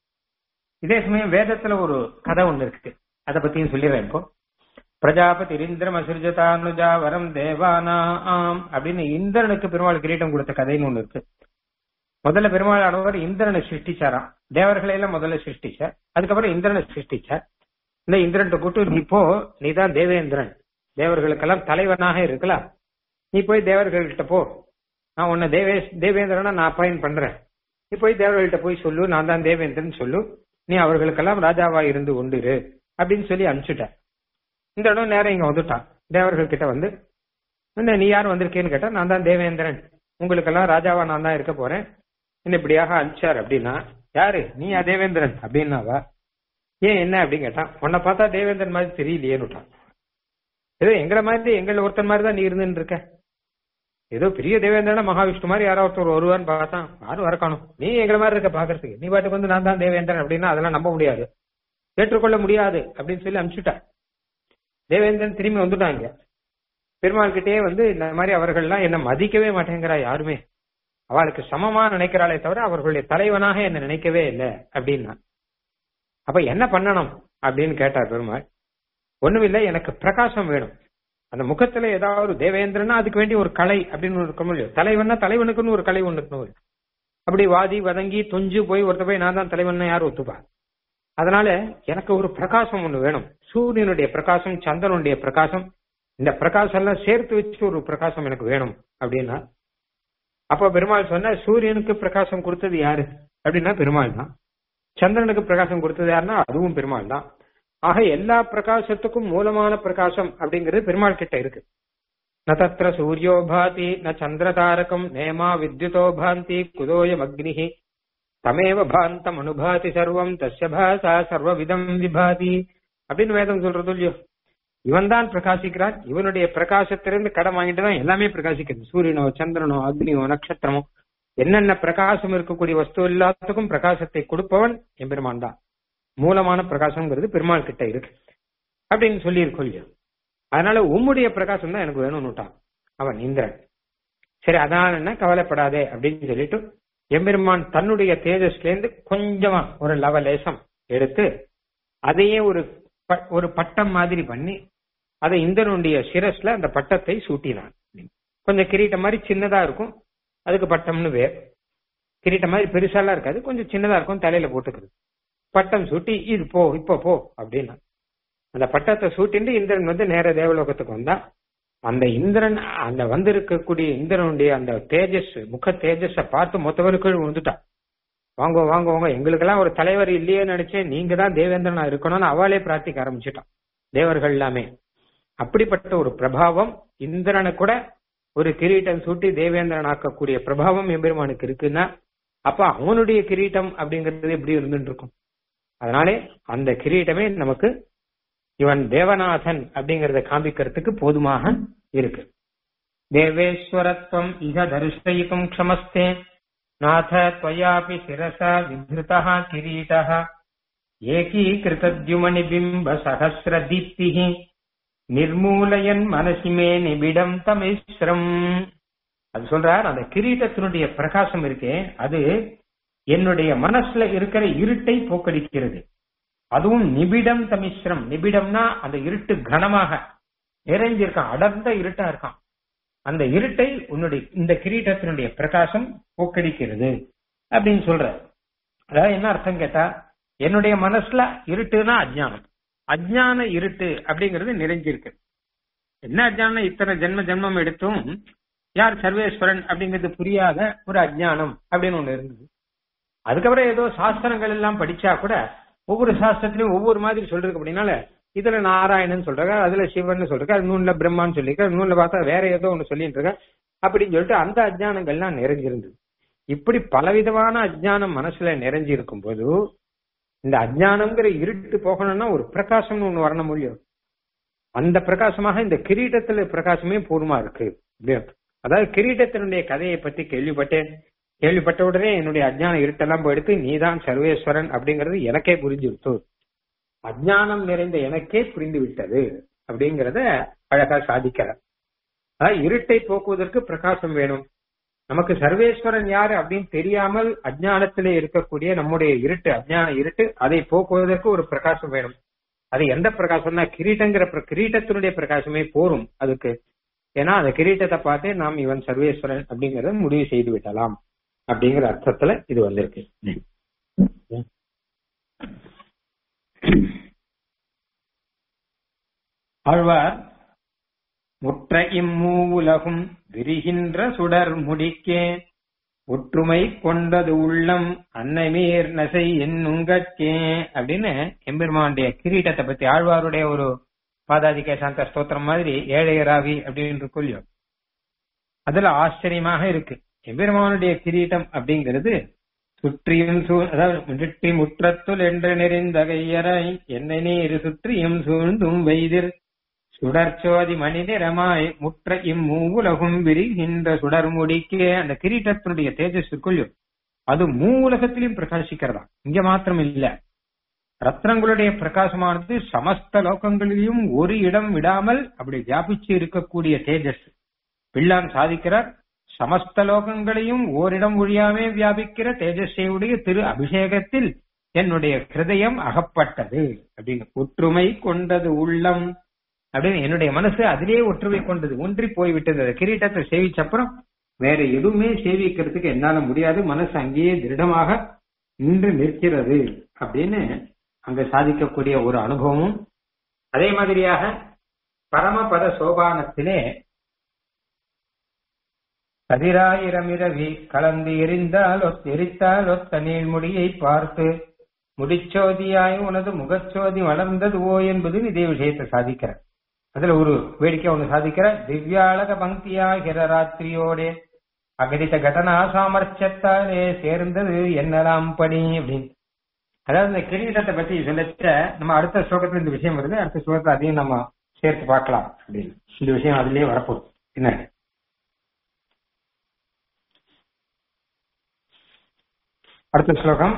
S1: இதே சமயம் வேதத்துல ஒரு கதை ஒண்ணு இருக்கு அதை பத்தியும் சொல்லிடுறேன் இப்போ பிரஜாபதி இந்திரம் அசிர்ஜதானுஜா வரம் தேவானாம் அப்படின்னு இந்திரனுக்கு பெருமாள் கிரீட்டம் கொடுத்த கதைன்னு ஒண்ணு இருக்கு முதல்ல பெருமாள் ஆனவர் இந்திரனை சிருஷ்டிச்சாராம் தேவர்களை எல்லாம் முதல்ல சிருஷ்டிச்சார் அதுக்கப்புறம் இந்திரனை சிருஷ்டிச்சார் இந்த இந்திரன் கூட்டு நீ போ நீ தான் தேவேந்திரன் தேவர்களுக்கெல்லாம் தலைவனாக இருக்கலாம் நீ போய் தேவர்கள்கிட்ட போ நான் உன்னை தேவே தேவேந்திரனா நான் அப்பாயின் பண்றேன் நீ போய் தேவர்கள்ட்ட போய் சொல்லு நான் தான் தேவேந்திரன் சொல்லு நீ அவர்களுக்கெல்லாம் ராஜாவா இருந்து கொண்டிரு அப்படின்னு சொல்லி அனுப்பிச்சுட்ட இந்த இடம் நேரம் இங்க வந்துட்டான் தேவர்கள் கிட்ட வந்து என்ன நீ யார் வந்திருக்கேன்னு கேட்டா நான் தான் தேவேந்திரன் உங்களுக்கெல்லாம் ராஜாவா நான் தான் இருக்க போறேன் என்ன இப்படியாக அனுப்பிச்சார் அப்படின்னா யாரு நீயா தேவேந்திரன் அப்படின்னாவா ஏன் என்ன அப்படின்னு கேட்டான் உன்னை பார்த்தா தேவேந்திரன் மாதிரி தெரியலையேன்னு விட்டான் ஏதோ எங்களை மாதிரி எங்கள ஒருத்தன் மாதிரி தான் நீ இருந்துன்னு இருக்க ஏதோ பெரிய தேவேந்திரனா மகாவிஷ்ணு மாதிரி யாரோ ஒருத்தர் வருவான்னு பார்த்தான் யாரும் வர காணும் நீ எங்களை மாதிரி இருக்க பாக்குறதுக்கு நீ பாட்டுக்கு வந்து நான் தான் தேவேந்திரன் அப்படின்னா அதெல்லாம் நம்ப முடியாது ஏற்றுக்கொள்ள முடியாது அப்படின்னு சொல்லி அனுப்பிச்சுட்டா தேவேந்திரன் திரும்பி வந்துட்டாங்க பெருமாள் கிட்டே வந்து இந்த மாதிரி அவர்கள்லாம் என்ன மதிக்கவே மாட்டேங்கிறா யாருமே அவளுக்கு சமமா நினைக்கிறாளே தவிர அவர்களுடைய தலைவனாக என்ன நினைக்கவே இல்லை அப்படின்னா அப்ப என்ன பண்ணணும் அப்படின்னு கேட்டார் பெருமாள் ஒண்ணுமில்லை எனக்கு பிரகாசம் வேணும் அந்த முகத்துல ஏதாவது தேவேந்திரனா அதுக்கு வேண்டிய ஒரு கலை அப்படின்னு ஒண்ணு இருக்கணும் இல்லையோ தலைவன்னா தலைவனுக்குன்னு ஒரு கலை ஒண்ணு இருக்கணும் இல்லையோ? அப்படி வாதி வதங்கி தொஞ்சு போய் ஒருத்த போய் நான் தான் தலைவன் யார் ஒத்துப்பா அதனால எனக்கு ஒரு பிரகாசம் ஒண்ணு வேணும் சூரியனுடைய பிரகாசம் சந்திரனுடைய பிரகாசம் இந்த பிரகாசம் எல்லாம் சேர்த்து வச்சு ஒரு பிரகாசம் எனக்கு வேணும் அப்படின்னா அப்ப பெருமாள் சொன்ன சூரியனுக்கு பிரகாசம் கொடுத்தது யாரு அப்படின்னா பெருமாள் தான் சந்திரனுக்கு பிரகாசம் கொடுத்தது யாருன்னா அதுவும் பெருமாள் தான் ஆக எல்லா பிரகாசத்துக்கும் மூலமான பிரகாசம் அப்படிங்கிறது பெருமாள் கிட்ட இருக்கு ந தத்திர சூரியோ பாதி ந சந்திர தாரகம் நேமா வித்யுதோ பாந்தி குதோயம் அக்னிஹி தமேவ பாந்தம் அனுபாதி சர்வம் தஸ்ய பாசா சர்வவிதம் விபாதி அப்படின்னு வேதம் சொல்றது இல்லையோ இவன் தான் பிரகாசிக்கிறான் இவனுடைய பிரகாசத்திலிருந்து கடன் வாங்கிட்டு தான் எல்லாமே பிரகாசிக்கிறது சூரியனோ சந்திரனோ அக்னியோ நட்சத்திரமோ என்னென்ன பிரகாசம் இருக்கக்கூடிய வஸ்து எல்லாத்துக்கும் பிரகாசத்தை கொடுப்பவன் எம்பெருமான் தான் மூலமான பிரகாசம்ங்கிறது பெருமாள் கிட்ட இருக்கு அப்படின்னு சொல்லி இல்லையோ அதனால உம்முடைய பிரகாசம் தான் எனக்கு வேணும்னு விட்டான் அவன் இந்திரன் சரி அதனால என்ன கவலைப்படாதே அப்படின்னு சொல்லிட்டு எம்பெருமான் தன்னுடைய தேஜஸ்ல இருந்து கொஞ்சமா ஒரு லவலேசம் எடுத்து அதையே ஒரு ப- ஒரு பட்டம் மாதிரி பண்ணி அதை இந்திரனுடைய சிரஸ்ல அந்த பட்டத்தை சூட்டினான் கொஞ்சம் கிரீட்டம் மாதிரி சின்னதா இருக்கும் அதுக்கு பட்டம்னு வேர் கிரீட்டம் மாதிரி பெருசாலாம் இருக்காது கொஞ்சம் சின்னதா இருக்கும் தலையில போட்டுக்கிறது பட்டம் சூட்டி இது போ இப்போ போ அப்படின்னா அந்த பட்டத்தை சூட்டிட்டு இந்திரன் வந்து நேர தேவலோகத்துக்கு வந்தா அந்த இந்திரன் அந்த வந்திருக்கக்கூடிய இந்திரனுடைய அந்த தேஜஸ் முக தேஜஸ பார்த்து மொத்தவருக்கு விழுந்துட்டா வாங்க வாங்க வாங்க எங்களுக்கெல்லாம் ஒரு தலைவர் இல்லையே நினைச்சேன் நீங்க தான் தேவேந்திரனா இருக்கணும்னு அவளே பிரார்த்திக்க ஆரம்பிச்சுட்டான் தேவர்கள் எல்லாமே அப்படிப்பட்ட ஒரு பிரபாவம் இந்திரனை கூட ஒரு கிரீட்டம் சூட்டி தேவேந்திரன் ஆக்கக்கூடிய பிரபாவம் எம்பெருமானுக்கு இருக்குன்னா அப்ப அவனுடைய கிரீட்டம் அப்படிங்கிறது எப்படி இருந்துட்டு இருக்கும் அதனாலே அந்த கிரீட்டமே நமக்கு இவன் தேவநாதன் அப்படிங்கறத காண்பிக்கிறதுக்கு போதுமாக இருக்கு தேவேஸ்வரத்வம் இக தரிசயிக்கும் க்ஷமஸ்தே நாத त्वयापि சிரசா விதிருதா கிரீடः ஏகீகிருதத்யுமணிபிம்ப சகசிர தீப்திः நிர்மூலயன் மனசி மே நிபிடம் தமிஸ்ரம் அது சொல்றார் அந்த கிரீட்டத்தினுடைய பிரகாசம் இருக்கே அது என்னுடைய மனசுல இருக்கிற இருட்டை போக்கடிக்கிறது அதுவும் நிபிடம் தமிஸ்ரம் நிபிடம்னா அந்த இருட்டு கனமாக நிறைஞ்சிருக்கான் அடர்ந்த இருட்டா இருக்கான் அந்த இருட்டை உன்னுடைய இந்த கிரீட்டத்தினுடைய பிரகாசம் போக்கடிக்கிறது அப்படின்னு சொல்ற அதாவது என்ன அர்த்தம் கேட்டா என்னுடைய மனசுல இருட்டுனா அஜ்ஞானம் அஜ்ஞான இருட்டு அப்படிங்கிறது நிறைஞ்சிருக்கு என்ன அஜ்ஞானம் இத்தனை ஜென்ம ஜென்மம் எடுத்தும் யார் சர்வேஸ்வரன் அப்படிங்கிறது புரியாத ஒரு அஜ்ஞானம் அப்படின்னு ஒண்ணு இருந்தது அதுக்கப்புறம் ஏதோ சாஸ்திரங்கள் எல்லாம் படிச்சா கூட ஒவ்வொரு சாஸ்திரத்திலையும் ஒவ்வொரு மாதிரி சொல்றது அப்படின்னால இதுல நாராயணன் சொல்றாங்க அதுல சிவன் சொல்றாங்க அது நூல்ல பிரம்மான்னு சொல்லியிருக்க நூல்ல பார்த்தா வேற ஏதோ ஒண்ணு சொல்லிட்டு இருக்க அப்படின்னு சொல்லிட்டு அந்த அஜ்ஞானங்கள்லாம் நிறைஞ்சிருந்தது இப்படி பலவிதமான அஜ்ஞானம் மனசுல நிறைஞ்சிருக்கும் போது இந்த அஜ்ஞானம்ங்கிற இருட்டு போகணும்னா ஒரு பிரகாசம்னு ஒண்ணு வரணும் முடியும் அந்த பிரகாசமாக இந்த கிரீட்டத்துல பிரகாசமே பூர்வமா இருக்கு அதாவது கிரீட்டத்தினுடைய கதையை பத்தி கேள்விப்பட்டேன் கேள்விப்பட்ட உடனே என்னுடைய அஜ்ஞான இருட்டெல்லாம் போயிடுத்து நீதான் சர்வேஸ்வரன் அப்படிங்கறது எனக்கே புரிஞ்சுடுத்து அஜ்ஞானம் நிறைந்த எனக்கே புரிந்து விட்டது அப்படிங்கறத அழகா சாதிக்கிறார் அதாவது இருட்டை போக்குவதற்கு பிரகாசம் வேணும் நமக்கு சர்வேஸ்வரன் யாரு அப்படின்னு தெரியாமல் அஜ்ஞானத்திலே இருக்கக்கூடிய நம்முடைய இருட்டு அஜ்ஞான இருட்டு அதை போக்குவதற்கு ஒரு பிரகாசம் வேணும் அது எந்த பிரகாசம்னா கிரீட்டங்கிற கிரீட்டத்தினுடைய பிரகாசமே போரும் அதுக்கு ஏன்னா அந்த கிரீட்டத்தை பார்த்தே நாம் இவன் சர்வேஸ்வரன் அப்படிங்கறத முடிவு செய்து விடலாம் அப்படிங்கிற அர்த்தத்துல இது வந்திருக்கு ஆழ்வார் முற்ற இம்மூவுலகும் விரிகின்ற சுடர் முடிக்கே ஒற்றுமை கொண்டது உள்ளம் அன்னைமீர் நசை என்னுங்கட்கே அப்படின்னு எம்பெருமானுடைய கிரீட்டத்தை பத்தி ஆழ்வாருடைய ஒரு பாதாதிக்க சாந்த ஸ்தோத்திரம் மாதிரி ஏழையராவி அப்படின்னு இருக்கும் இல்லையோ அதுல ஆச்சரியமாக இருக்கு எம்பெருமானுடைய கிரீட்டம் அப்படிங்கிறது சுற்றியும் அதாவது முற்றி முற்றத்துள் என்று நெறிந்த கையரை என்னை நீர் சுற்றியும் சூழ்ந்தும் வைதிர் சுடர்ச்சோதி மனிதரமாய் முற்ற இம்மூவுலகும் விரிகின்ற சுடர் முடிக்கே அந்த கிரீட்டத்தினுடைய தேஜஸ் இருக்குள்ளோ அது மூ உலகத்திலையும் பிரகாசிக்கிறதா இங்க மாத்திரம் இல்ல ரத்னங்களுடைய பிரகாசமானது சமஸ்த லோகங்களிலும் ஒரு இடம் விடாமல் அப்படி வியாபிச்சு இருக்கக்கூடிய தேஜஸ் பிள்ளான் சாதிக்கிறார் சமஸ்த லோகங்களையும் ஓரிடம் ஒழியாமே வியாபிக்கிற தேஜஸையுடைய திரு அபிஷேகத்தில் என்னுடைய ஹிருதயம் அகப்பட்டது அப்படின்னு ஒற்றுமை கொண்டது உள்ளம் அப்படின்னு என்னுடைய மனசு அதிலே ஒற்றுமை கொண்டது ஒன்றி போய்விட்டது அந்த கிரீட்டத்தை சேவிச்ச அப்புறம் வேற எதுவுமே சேவிக்கிறதுக்கு என்னால முடியாது மனசு அங்கேயே திருடமாக நின்று நிற்கிறது அப்படின்னு அங்க சாதிக்கக்கூடிய ஒரு அனுபவமும் அதே மாதிரியாக பரமபத சோபானத்திலே கதிராயிரமிரவி கலந்து எரிந்தால் எரித்தால் ஒத்த நீள்முடியை பார்த்து முடிச்சோதியாய் உனது முகச்சோதி வளர்ந்தது ஓ என்பது இதே விஷயத்தை சாதிக்கிற அதுல ஒரு வேடிக்கை ஒண்ணு சாதிக்கிற திவ்யாளக பங்கியாகிற ராத்திரியோடே அகடித்த கடனா சாமர்த்தியத்தாலே சேர்ந்தது என்னலாம் பணி அப்படின்னு அதாவது இந்த கிரீடத்தை பத்தி சொல்லச்ச நம்ம அடுத்த ஸ்லோகத்துல இந்த விஷயம் வருது அடுத்த ஸ்லோகத்துல அதையும் நம்ம சேர்த்து பார்க்கலாம் அப்படின்னு இந்த விஷயம் அதுலயே வரப்போகுது என்ன அடுத்த ஸ்லோகம்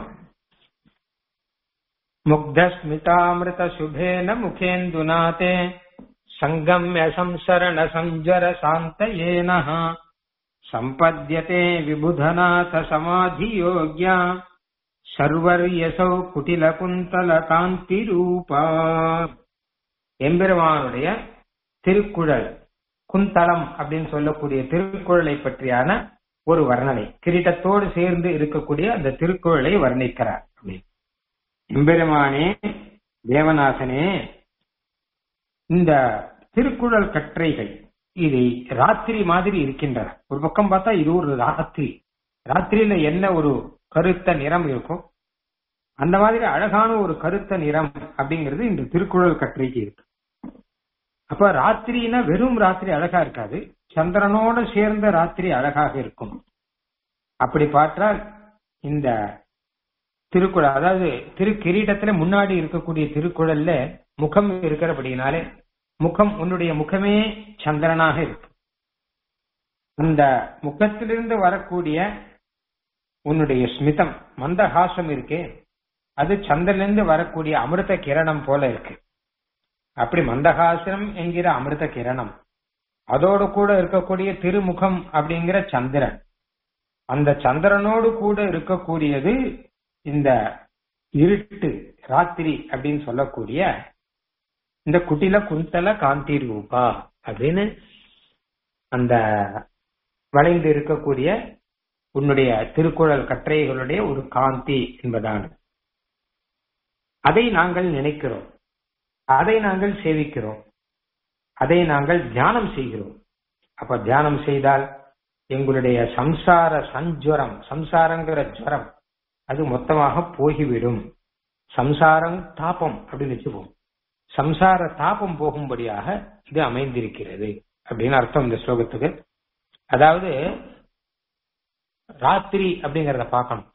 S1: முக்தஸ்மிதாமிருத சுபேன முகேந்துநாதே சங்கம்ய சம்சரண சஞ்சர சாந்தயேன சம்பத்யதே விபுதநாத சமாதி யோக்யா சர்வர்யசௌ குட்டில குந்தல காந்தி ரூபா எம்பெருமானுடைய திருக்குழல் குந்தளம் அப்படின்னு சொல்லக்கூடிய திருக்குழலை பற்றியான ஒரு வர்ணனை கிரீட்டத்தோடு சேர்ந்து இருக்கக்கூடிய அந்த திருக்குறளை வர்ணிக்கிறார் எம்பெருமானே தேவநாசனே இந்த திருக்குறள் கற்றைகள் இது ராத்திரி மாதிரி இருக்கின்றன ஒரு பக்கம் பார்த்தா இது ஒரு ராத்திரி ராத்திரியில என்ன ஒரு கருத்த நிறம் இருக்கும் அந்த மாதிரி அழகான ஒரு கருத்த நிறம் அப்படிங்கிறது இந்த திருக்குறள் கற்றைக்கு இருக்கு அப்ப ராத்திரினா வெறும் ராத்திரி அழகா இருக்காது சந்திரனோட சேர்ந்த ராத்திரி அழகாக இருக்கும் அப்படி பார்த்தால் இந்த திருக்குறள் அதாவது திருக்கிரீடத்துல முன்னாடி இருக்கக்கூடிய திருக்குறள்ல முகம் இருக்கிறபடினாலே முகம் உன்னுடைய முகமே சந்திரனாக இருக்கு அந்த முகத்திலிருந்து வரக்கூடிய உன்னுடைய ஸ்மிதம் மந்தஹாசம் இருக்கே அது சந்திரனிலிருந்து வரக்கூடிய அமிர்த கிரணம் போல இருக்கு அப்படி மந்தஹாசனம் என்கிற அமிர்த கிரணம் அதோடு கூட இருக்கக்கூடிய திருமுகம் அப்படிங்கிற சந்திரன் அந்த சந்திரனோடு கூட இருக்கக்கூடியது இந்த இருட்டு ராத்திரி அப்படின்னு சொல்லக்கூடிய இந்த குட்டில குந்தல காந்தி ரூபா அப்படின்னு அந்த வளைந்து இருக்கக்கூடிய உன்னுடைய திருக்குறள் கற்றைகளுடைய ஒரு காந்தி என்பதான அதை நாங்கள் நினைக்கிறோம் அதை நாங்கள் சேவிக்கிறோம் அதை நாங்கள் தியானம் செய்கிறோம் அப்ப தியானம் செய்தால் எங்களுடைய சம்சார சஞ்சுரம் சம்சாரங்கிற ஜுரம் அது மொத்தமாக போகிவிடும் சம்சாரம் தாபம் அப்படின்னு வச்சுப்போம் சம்சார தாபம் போகும்படியாக இது அமைந்திருக்கிறது அப்படின்னு அர்த்தம் இந்த ஸ்லோகத்துக்கு அதாவது ராத்திரி அப்படிங்கறத பார்க்கணும்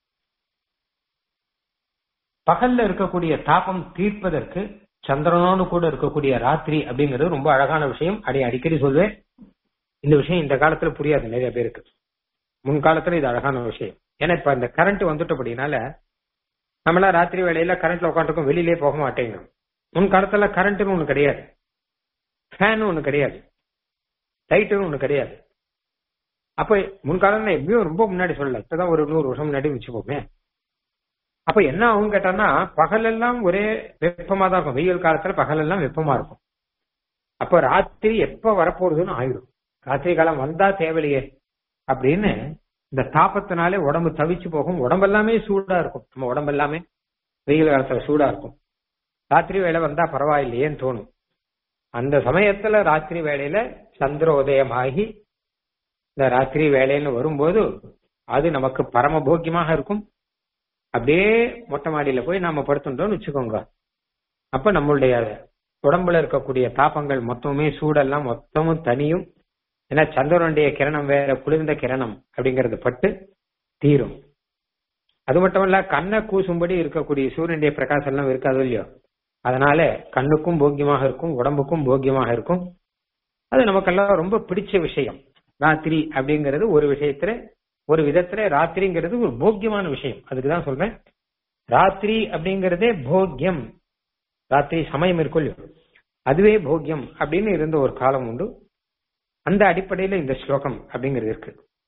S1: பகல்ல இருக்கக்கூடிய தாபம் தீர்ப்பதற்கு சந்திரனோடு கூட இருக்கக்கூடிய ராத்திரி அப்படிங்கிறது ரொம்ப அழகான விஷயம் அடி அடிக்கடி சொல்வேன் இந்த விஷயம் இந்த காலத்துல புரியாது நிறைய பேருக்கு முன்காலத்துல இது அழகான விஷயம் ஏன்னா இப்ப இந்த கரண்ட் வந்துட்டபடினால நம்மளாம் ராத்திரி வேலையில கரண்ட்ல உட்காந்துருக்கோம் வெளியிலே போக மாட்டேங்கிறோம் முன் காலத்துல கரண்ட்னு ஒண்ணு கிடையாது ஃபேன் ஒண்ணு கிடையாது லைட்டுன்னு ஒண்ணு கிடையாது அப்ப முன்காலம் எப்படியும் ரொம்ப முன்னாடி சொல்லல இப்பதான் ஒரு நூறு வருஷம் முன்னாடி வச்சுப்போமே அப்ப என்ன ஆகும் கேட்டான்னா பகலெல்லாம் ஒரே வெப்பமா தான் இருக்கும் வெயில் காலத்துல பகலெல்லாம் வெப்பமா இருக்கும் அப்ப ராத்திரி எப்ப வரப்போறதுன்னு ஆயிடும் ராத்திரி காலம் வந்தா தேவையில்லையே அப்படின்னு இந்த தாபத்தினாலே உடம்பு தவிச்சு போகும் உடம்பெல்லாமே சூடா இருக்கும் நம்ம உடம்பெல்லாமே வெயில் காலத்துல சூடா இருக்கும் ராத்திரி வேலை வந்தா பரவாயில்லையேன்னு தோணும் அந்த சமயத்துல ராத்திரி வேலையில சந்திர உதயமாகி இந்த ராத்திரி வேலைன்னு வரும்போது அது நமக்கு பரம போக்கியமாக இருக்கும் அப்படியே மொட்டை மாடியில போய் நாம படுத்துட்டோம்னு வச்சுக்கோங்க அப்ப நம்மளுடைய உடம்புல இருக்கக்கூடிய தாபங்கள் மொத்தமுமே சூடெல்லாம் மொத்தமும் தனியும் ஏன்னா சந்திரனுடைய கிரணம் வேற குளிர்ந்த கிரணம் அப்படிங்கறது பட்டு தீரும் அது மட்டும் இல்ல கண்ணை கூசும்படி இருக்கக்கூடிய சூரியனுடைய பிரகாசம் எல்லாம் இருக்காது இல்லையோ அதனால கண்ணுக்கும் போக்கியமாக இருக்கும் உடம்புக்கும் போக்கியமாக இருக்கும் அது நமக்கெல்லாம் ரொம்ப பிடிச்ச விஷயம் ராத்திரி அப்படிங்கிறது ஒரு விஷயத்துல ஒரு விதத்துல ராத்திரிங்கிறது ஒரு போக்கியமான விஷயம் அதுக்குதான் சொல்றேன் ராத்திரி அப்படிங்கறதே போக்கியம் ராத்திரி சமயம் இருக்கும் இல்லையோ அதுவே போக்கியம் அப்படின்னு இருந்த ஒரு காலம் உண்டு அந்த அடிப்படையில இந்த ஸ்லோகம் அப்படிங்கிறது இருக்கு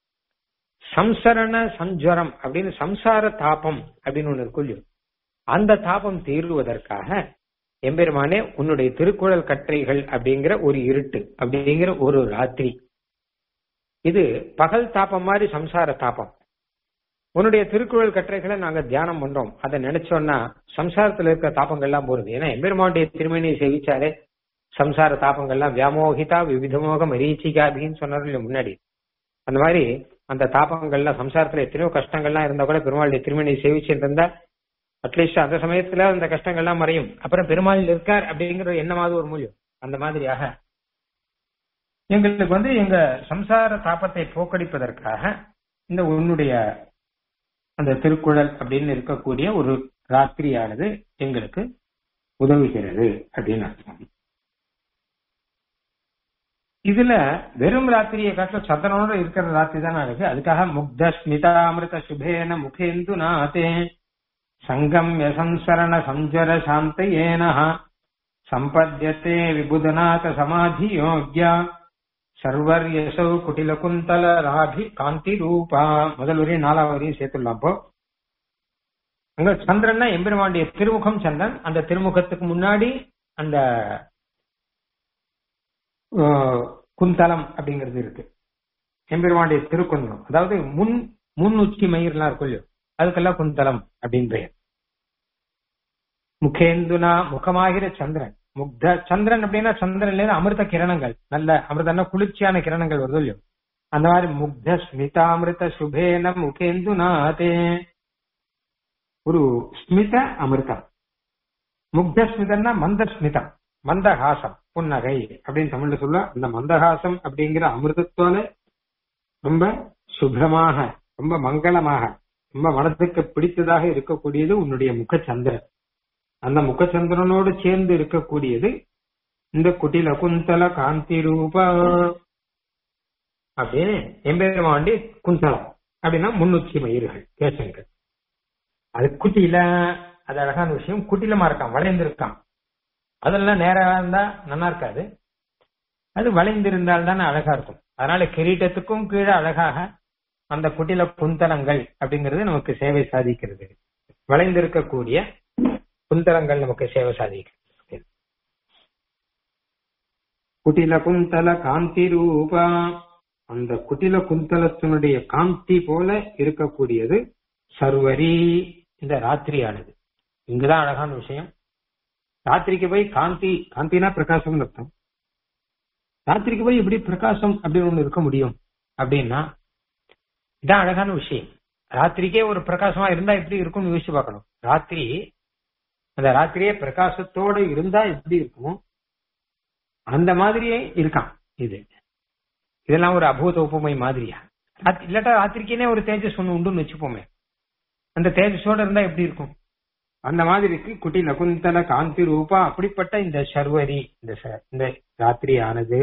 S1: சம்சரண சஞ்சுரம் அப்படின்னு சம்சார தாபம் அப்படின்னு ஒண்ணு இருக்கும் இல்லையோ அந்த தாபம் தீர்வதற்காக எம்பெருமானே உன்னுடைய திருக்குறள் கற்றைகள் அப்படிங்கிற ஒரு இருட்டு அப்படிங்கிற ஒரு ராத்திரி இது பகல் தாபம் மாதிரி சம்சார தாபம் உன்னுடைய திருக்குறள் கற்றைகளை நாங்க தியானம் பண்றோம் அதை நினைச்சோம்னா சம்சாரத்துல இருக்கிற தாபங்கள்லாம் போறது ஏன்னா எம்பெருமானுடைய திருமணியை சேவிச்சாலே சம்சார தாபங்கள்லாம் வியாமோகிதா விவிதமோக மரீச்சிகாபின்னு சொன்னார் முன்னாடி அந்த மாதிரி அந்த தாபங்கள்லாம் சம்சாரத்துல எத்தனையோ கஷ்டங்கள்லாம் இருந்தா கூட பெருமாளுடைய திருமணியை சேவிச்சுட்டு இருந்தா அட்லீஸ்ட் அந்த சமயத்துல அந்த கஷ்டங்கள்லாம் மறையும் அப்புறம் பெருமாள் இருக்கார் அப்படிங்கிற எண்ணமாவது ஒரு மூலியம் அந்த மாதிரியாக எங்களுக்கு வந்து எங்க சம்சார தாபத்தை போக்கடிப்பதற்காக இந்த உன்னுடைய அந்த திருக்குறள் அப்படின்னு இருக்கக்கூடிய ஒரு ராத்திரியானது எங்களுக்கு உதவுகிறது அப்படின்னு அர்த்தம் இதுல வெறும் ராத்திரியை காட்ட சந்திரனோட இருக்கிற ராத்திரி தானே இருக்கு அதுக்காக முக்த ஸ்மிதாமிருத சுபேன முகேந்து நாதே சங்கம் யசம்சரண சஞ்சர சாந்தயேன சம்பத்யத்தே விபுதநாத சமாதி யோக்யா சர்வர் யசௌ குட்டில குந்தல ராபி காந்தி ரூபா முதல் வரையும் நாலாவது வரையும் சேர்த்துடலாம் அப்போ அங்க சந்திரன்னா எம்பெருமாண்டிய திருமுகம் சந்திரன் அந்த திருமுகத்துக்கு முன்னாடி அந்த குந்தலம் அப்படிங்கிறது இருக்கு எம்பெருமாண்டிய திருக்குந்தலம் அதாவது முன் முன் உச்சி மயிர்லாம் இருக்கும் இல்லையோ அதுக்கெல்லாம் குந்தலம் அப்படின்னு பெயர் முகேந்துனா முகமாகிற சந்திரன் முக்த சந்திரன் அப்படின்னா சந்திரன்ல அமிர்த கிரணங்கள் நல்ல அமிர்தம்னா குளிர்ச்சியான கிரணங்கள் வருது இல்லையோ அந்த மாதிரி முக்த ஸ்மிதாமிருத சுபேன முகேந்துநாதே ஒரு ஸ்மித அமிர்தம் முக்த ஸ்மிதம்னா மந்த ஸ்மிதம் மந்தஹாசம் புன்னகை அப்படின்னு தமிழ்ல சொல்ல அந்த மந்தஹாசம் அப்படிங்கிற அமிர்தத்தோட ரொம்ப சுபமாக ரொம்ப மங்களமாக ரொம்ப மனதுக்கு பிடித்ததாக இருக்கக்கூடியது உன்னுடைய முகச்சந்திரன் அந்த முகச்சந்திரனோடு சேர்ந்து இருக்கக்கூடியது இந்த குட்டில குந்தல காந்தி ரூபா அப்படின்னு எம்பெருமாண்டி குந்தலம் அப்படின்னா முன்னூற்றி மயிர்கள் கேசங்கள் அது குட்டியில அது அழகான விஷயம் குட்டிலமா இருக்கான் வளைந்திருக்கான் அதெல்லாம் நேரா இருந்தா நல்லா இருக்காது அது வளைந்திருந்தால் தானே அழகா இருக்கும் அதனால கிரீட்டத்துக்கும் கீழே அழகாக அந்த குட்டில குந்தலங்கள் அப்படிங்கிறது நமக்கு சேவை சாதிக்கிறது வளைந்திருக்கக்கூடிய குந்தலங்கள் நமக்கு சேவை சாதிக்கிறது குட்டில குந்தல காந்தி ரூபா அந்த குட்டில குந்தலத்தினுடைய காந்தி போல இருக்கக்கூடியது சர்வரி இந்த ராத்திரியானது இங்குதான் அழகான விஷயம் ராத்திரிக்கு போய் காந்தி காந்தினா பிரகாசம் அர்த்தம் ராத்திரிக்கு போய் எப்படி பிரகாசம் அப்படின்னு ஒண்ணு இருக்க முடியும் அப்படின்னா இதான் அழகான விஷயம் ராத்திரிக்கே ஒரு பிரகாசமா இருந்தா எப்படி இருக்கும்னு யோசிச்சு பார்க்கணும் ராத்திரி அந்த ராத்திரியே பிரகாசத்தோட இருந்தா எப்படி இருக்குமோ அந்த மாதிரியே இருக்கான் இது இதெல்லாம் ஒரு அபூத உப்புமை மாதிரியா ராத்திரி- இல்லாட்டா ராத்திரிக்கேனே ஒரு தேஜஸ் ஒண்ணு உண்டுன்னு வச்சுப்போமே அந்த தேஜஸோட இருந்தா எப்படி இருக்கும் அந்த மாதிரிக்கு குட்டி நகுந்தல காந்தி ரூபா அப்படிப்பட்ட இந்த சர்வரி இந்த ச- இந்த ராத்திரியானது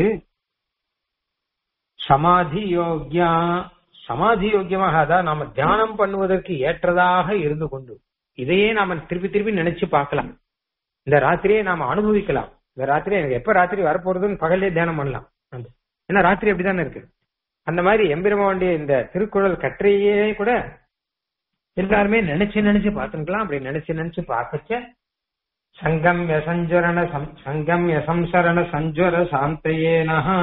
S1: சமாதி யோக்யா சமாதி யோக்கியமாக அதான் நாம தியானம் பண்ணுவதற்கு ஏற்றதாக இருந்து கொண்டு இதையே நாம திருப்பி திருப்பி நினைச்சு பார்க்கலாம் இந்த ராத்திரியை நாம அனுபவிக்கலாம் இந்த ராத்திரி எனக்கு எப்ப ராத்திரி வரப்போறதுன்னு பகல்லே தியானம் பண்ணலாம் அந்த- ஏன்னா ராத்திரி அப்படிதானே இருக்கு அந்த மாதிரி எம்பெருமாண்டிய இந்த திருக்குறள் கற்றையே கூட எல்லாருமே நினைச்சு நினைச்சு பார்த்துக்கலாம் அப்படி நினைச்சு நினைச்சு பார்க்கச்ச சங்கம் யசஞ்சரண சம்- சங்கம் யசம்சரண சஞ்சுவர சாந்தையேனஹா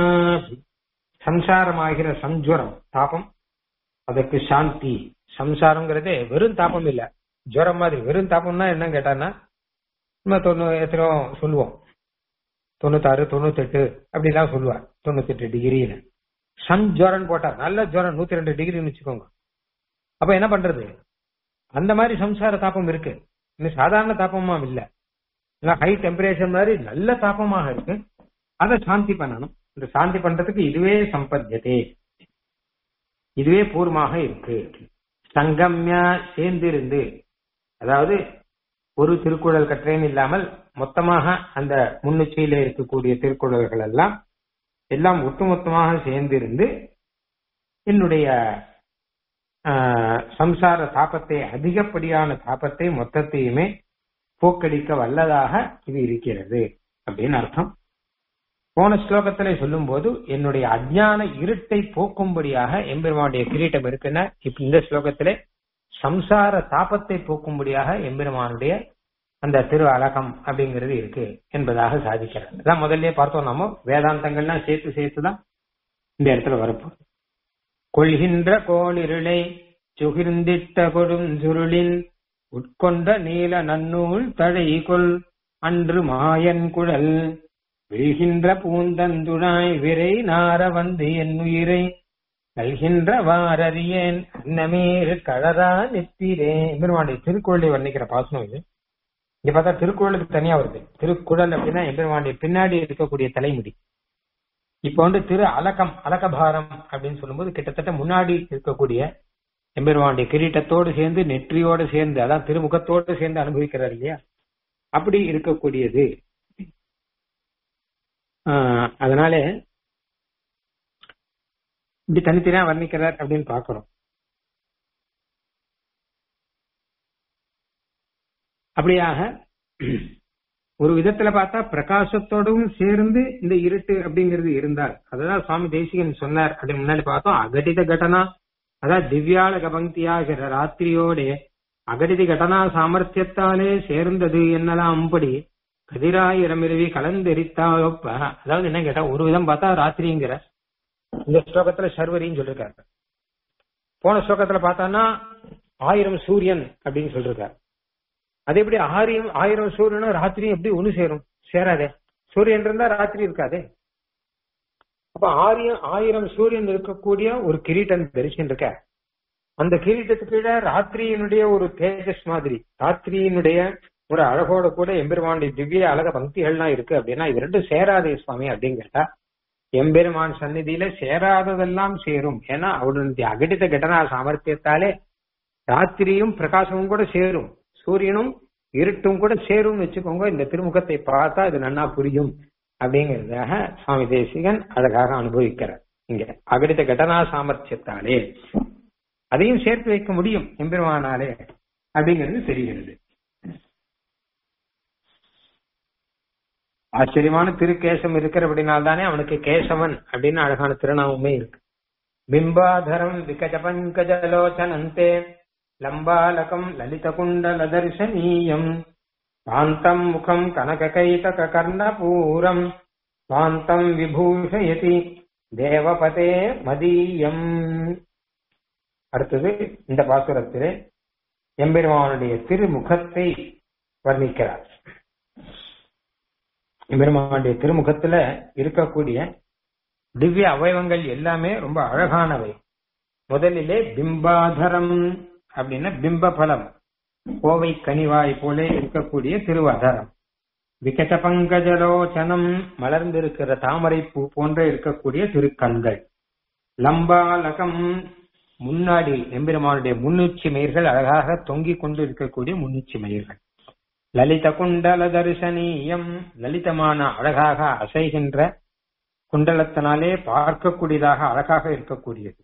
S1: சம்சாரமாகிற சஞ்சுவரம் தாபம் அதற்கு சாந்தி சம்சாரம்ங்கிறதே வெறும் தாபம் இல்ல ஜுரம் மாதிரி வெறும் தாபம்னா என்ன கேட்டான்னா நம்ம தொண்ணூ எத்தனையோ சொல்லுவோம் தொண்ணூத்தாறு தொண்ணூத்தெட்டு அப்படிலாம் சொல்லுவார் தொண்ணூத்தெட்டு டிகிரின்னு சஞ்சுவரன் போட்டார் நல்ல ஜுரம் நூத்தி ரெண்டு டிகிரின்னு வச்சுக்கோங்க அப்ப என்ன பண்றது அந்த மாதிரி சம்சார தாபம் இருக்கு இன்னும் சாதாரண தாபமா இல்ல ஹை டெம்பரேச்சர் மாதிரி நல்ல தாபமாக இருக்கு அதை சாந்தி பண்ணணும் இந்த சாந்தி பண்றதுக்கு இதுவே சம்பத்தியதே இதுவே பூர்வமாக இருக்கு சங்கம்யா சேர்ந்திருந்து அதாவது ஒரு திருக்குறள் கற்றேன் இல்லாமல் மொத்தமாக அந்த முன்னுச்சையில இருக்கக்கூடிய திருக்குறள்கள் எல்லாம் எல்லாம் ஒட்டுமொத்தமாக சேர்ந்திருந்து என்னுடைய ஆஹ், சம்சார தாபத்தை அதிகப்படியான தாபத்தை மொத்தத்தையுமே போக்கடிக்க வல்லதாக இது இருக்கிறது அப்படின்னு அர்த்தம் போன ஸ்லோகத்திலே சொல்லும்போது என்னுடைய அஜ்ஞான இருட்டை போக்கும்படியாக எம்பெருமானுடைய கிரீட்டம் இருக்குன்னா இப்ப இந்த ஸ்லோகத்திலே சம்சார தாபத்தை போக்கும்படியாக எம்பெருமானுடைய அந்த திரு அழகம் அப்படிங்கிறது இருக்கு என்பதாக சாதிக்கிறார் அதான் முதல்ல பார்த்தோம் நாம வேதாந்தங்கள்லாம் சேர்த்து சேர்த்து தான் இந்த இடத்துல வரப்போகுது கொள்கின்ற கோளிருளை சுகிர்ந்திட்ட கொடும் சுருளின் உட்கொண்ட நீல நன்னூல் தழை கொள் அன்று மாயன் குழல் விழ்கின்ற பூந்தந்துழாய் விரை நார வந்து என் உயிரை நல்கின்ற வாரறியேன் அன்னமேறு கழறா நெத்திரே எம்பெருமானுடைய திருக்குறளை வர்ணிக்கிற பாசனம் இது இங்க பார்த்தா திருக்குறளுக்கு தனியா வருது திருக்குறள் அப்படின்னா எம்பெருமானுடைய பின்னாடி இருக்கக்கூடிய தலைமுடி இப்ப வந்து திரு அலக்கம் அலக்கபாரம் அப்படின்னு சொல்லும்போது கிட்டத்தட்ட முன்னாடி இருக்கக்கூடிய எம்பெருமானுடைய கிரீட்டத்தோடு சேர்ந்து நெற்றியோடு சேர்ந்து அதான் திருமுகத்தோடு சேர்ந்து அனுபவிக்கிறார் இல்லையா அப்படி இருக்கக்கூடியது ஆஹ் அதனால இப்படி தனித்தனியா வர்ணிக்கிறார் அப்படின்னு பாக்குறோம் அப்படியாக ஒரு விதத்துல பார்த்தா பிரகாசத்தோடும் சேர்ந்து இந்த இருட்டு அப்படிங்கிறது இருந்தார் அதுதான் சுவாமி தேசிகன் சொன்னார் அப்படின்னு முன்னாடி பார்த்தோம் அகடித கடனா அதான் திவ்யாளக பங்கியாகிற ராத்திரியோட அகடித கடனா சாமர்த்தியத்தாலே சேர்ந்தது என்னலாம் அம்படி கதிராயிரம் இரவி கலந்தெரித்தாயொப்ப அதாவது என்ன கேட்டா ஒரு விதம் பார்த்தா ராத்திரிங்கிற இந்த ஸ்லோகத்துல சர்வரின்னு சொல்லிருக்காரு போன ஸ்லோகத்துல பார்த்தான்னா ஆயிரம் சூரியன் அப்படின்னு சொல்லிருக்காரு அது எப்படி ஆயிரம் ஆயிரம் சூரியனும் ராத்திரியும் எப்படி ஒண்ணு சேரும் சேராதே சூரியன் இருந்தா ராத்திரி இருக்காதே அப்ப ஆயிரம் ஆயிரம் சூரியன் இருக்கக்கூடிய ஒரு கிரீட்டம் தரிசனம் இருக்க அந்த கிரீட்டத்துக்கு கீழே ராத்திரியினுடைய ஒரு தேஜஸ் மாதிரி ராத்திரியினுடைய ஒரு அழகோட கூட எம்பெருமானுடைய திவ்ய அழக பக்திகள்லாம் இருக்கு அப்படின்னா இது ரெண்டும் சேராதே சுவாமி அப்படின்னு கேட்டா எம்பெருமான் சந்நிதியில சேராததெல்லாம் சேரும் ஏன்னா அவருடைய அகடித கடனா சாமர்த்தியத்தாலே ராத்திரியும் பிரகாசமும் கூட சேரும் சூரியனும் இருட்டும் கூட சேரும் வச்சுக்கோங்க இந்த திருமுகத்தை பார்த்தா இது நன்னா புரியும் அப்படிங்கிறதாக சுவாமி தேசிகன் அழகாக அனுபவிக்கிறார் இங்க அகடித கடனா சாமர்த்தியத்தாலே அதையும் சேர்த்து வைக்க முடியும் எம்பெருமானாலே அப்படிங்கிறது தெரிகிறது ஆச்சரியமான திருக்கேசம் இருக்கிறபடினால்தானே அவனுக்கு கேசவன் அப்படின்னு அழகான திருநாமமே இருக்கு பிம்பாதரம் விகஜ பங்கஜலோச்சனந்தே லம்பாலகம் லலித குண்டல தர்சனீயம் காந்தம் முகம் கனககைதக கர்ணபூரம் காந்தம் விபூஷயதி தேவபதே மதீயம் அடுத்தது இந்த பாசுரத்திலே எம்பெருமானுடைய திருமுகத்தை வர்ணிக்கிறார் எம்பெருமானுடைய திருமுகத்துல இருக்கக்கூடிய திவ்ய அவயவங்கள் எல்லாமே ரொம்ப அழகானவை முதலிலே பிம்பாதரம் அப்படின்னா பிம்ப பலம் கோவை கனிவாய் போல இருக்கக்கூடிய திருவாதாரம் விகட பங்கஜலோச்சனம் மலர்ந்திருக்கிற தாமரை பூ போன்ற இருக்கக்கூடிய திருக்கண்கள் லம்பாலகம் முன்னாடி எம்பெருமானுடைய முன்னுச்சி மயிர்கள் அழகாக தொங்கிக் கொண்டு இருக்கக்கூடிய முன்னுச்சி மயிர்கள் லலித குண்டல தரிசனீயம் லலிதமான அழகாக அசைகின்ற குண்டலத்தினாலே பார்க்கக்கூடியதாக அழகாக இருக்கக்கூடியது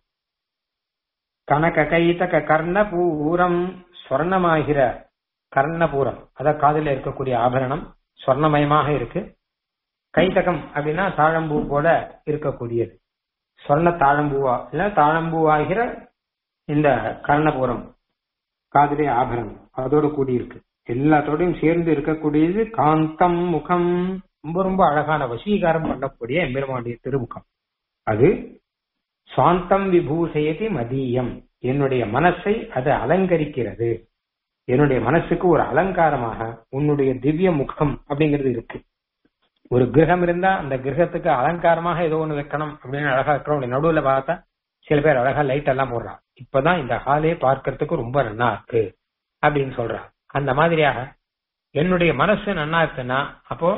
S1: கனக கைதக கர்ணபூரம் சொர்ணமாகிற கர்ணபூரம் அத காதில் இருக்கக்கூடிய ஆபரணம் சொர்ணமயமாக இருக்கு கைதகம் அப்படின்னா தாழம்பூ போல இருக்கக்கூடியது சொர்ண தாழம்பூவா இல்ல தாழம்பூவாகிற இந்த கர்ணபூரம் காதிலே ஆபரணம் அதோடு கூடியிருக்கு எல்லாத்தோடையும் சேர்ந்து இருக்கக்கூடியது காந்தம் முகம் ரொம்ப ரொம்ப அழகான வசீகாரம் பண்ணக்கூடிய எம்பெருமானுடைய திருமுகம் அது சாந்தம் விபூஷயதி மதியம் என்னுடைய மனசை அது அலங்கரிக்கிறது என்னுடைய மனசுக்கு ஒரு அலங்காரமாக உன்னுடைய திவ்ய முகம் அப்படிங்கிறது இருக்கு ஒரு கிரகம் இருந்தா அந்த கிரகத்துக்கு அலங்காரமாக ஏதோ ஒண்ணு வைக்கணும் அப்படின்னு அழகா இருக்கிறோம் நடுவுல பார்த்தா சில பேர் அழகா லைட் எல்லாம் போடுறான் இப்பதான் இந்த ஹாலே பார்க்கறதுக்கு ரொம்ப நன்னா இருக்கு அப்படின்னு சொல்றான் அந்த மாதிரியாக என்னுடைய மனசு நன்னா இருக்குன்னா அப்போ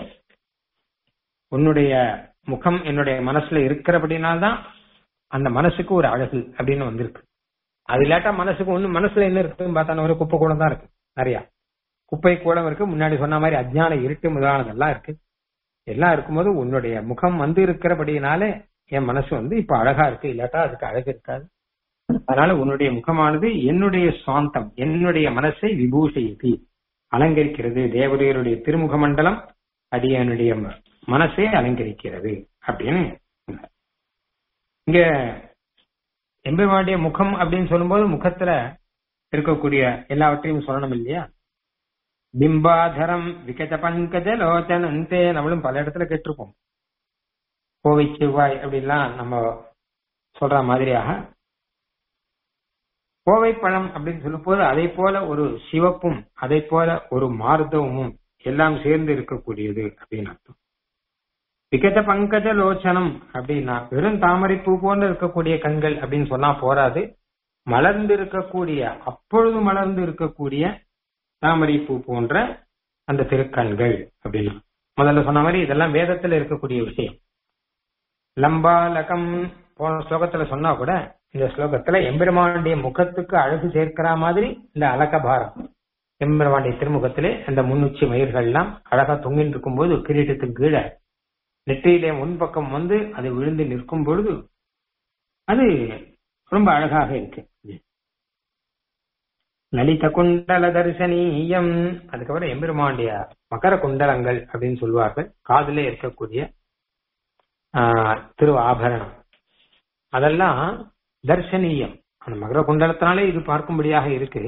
S1: உன்னுடைய முகம் என்னுடைய மனசுல இருக்கிறபடினால்தான் அந்த மனசுக்கு ஒரு அழகு அப்படின்னு வந்திருக்கு அது இல்லாட்டா மனசுக்கு ஒண்ணு மனசுல என்ன இருக்குன்னு பார்த்தா ஒரு குப்பை கூடம் தான் இருக்கு நிறைய குப்பை கூடம் இருக்கு முன்னாடி சொன்ன மாதிரி அஜ்ஞான இருட்டு முதலானதெல்லாம் இருக்கு எல்லாம் இருக்கும்போது உன்னுடைய முகம் வந்து இருக்கிறபடினாலே என் மனசு வந்து இப்ப அழகா இருக்கு இல்லாட்டா அதுக்கு அழகு இருக்காது அதனால உன்னுடைய முகமானது என்னுடைய சாந்தம் என்னுடைய மனசை விபூஷிக்கு அலங்கரிக்கிறது தேவதையருடைய திருமுக மண்டலம் அடியனுடைய மனசை அலங்கரிக்கிறது அப்படின்னு இங்க எம்பெருமானுடைய முகம் அப்படின்னு சொல்லும்போது முகத்துல இருக்கக்கூடிய எல்லாவற்றையும் சொல்லணும் இல்லையா பிம்பாதரம் விகத பங்கஜ லோச்சனந்தே நம்மளும் பல இடத்துல கேட்டிருப்போம் கோவை செவ்வாய் அப்படின்லாம் நம்ம சொல்ற மாதிரியாக கோவை பழம் அப்படின்னு சொல்லும் போது அதை போல ஒரு சிவப்பும் அதை போல ஒரு மார்தவமும் எல்லாம் சேர்ந்து இருக்கக்கூடியது அப்படின்னு அர்த்தம் விகத பங்கஜ லோச்சனம் அப்படின்னா வெறும் தாமரை பூ போன்று இருக்கக்கூடிய கண்கள் அப்படின்னு சொன்னா போராது மலர்ந்து இருக்கக்கூடிய அப்பொழுது மலர்ந்து இருக்கக்கூடிய தாமரை பூ போன்ற அந்த திருக்கண்கள் அப்படின்னு முதல்ல சொன்ன மாதிரி இதெல்லாம் வேதத்துல இருக்கக்கூடிய விஷயம் லம்பாலகம் போன ஸ்லோகத்துல சொன்னா கூட இந்த ஸ்லோகத்துல எம்பெருமானுடைய முகத்துக்கு அழகு சேர்க்கிற மாதிரி இந்த அலகபாரம் எம்பெருமானுடைய திருமுகத்திலே அந்த முன்னுச்சி மயிர்கள் எல்லாம் அழகா தொங்கிட்டு இருக்கும் போது கிரீட்டத்துக்கு கீழே நெற்றியிலே முன்பக்கம் வந்து அது விழுந்து நிற்கும் பொழுது அது ரொம்ப அழகாக இருக்கு லலித குண்டல தரிசனீயம் அதுக்கப்புறம் எம்பெருமானுடைய மகர குண்டலங்கள் அப்படின்னு சொல்லுவார்கள் காதிலே இருக்கக்கூடிய திரு ஆபரணம் அதெல்லாம் தர்சனீயம் அந்த மகர குண்டலத்தினாலே இது பார்க்கும்படியாக இருக்கு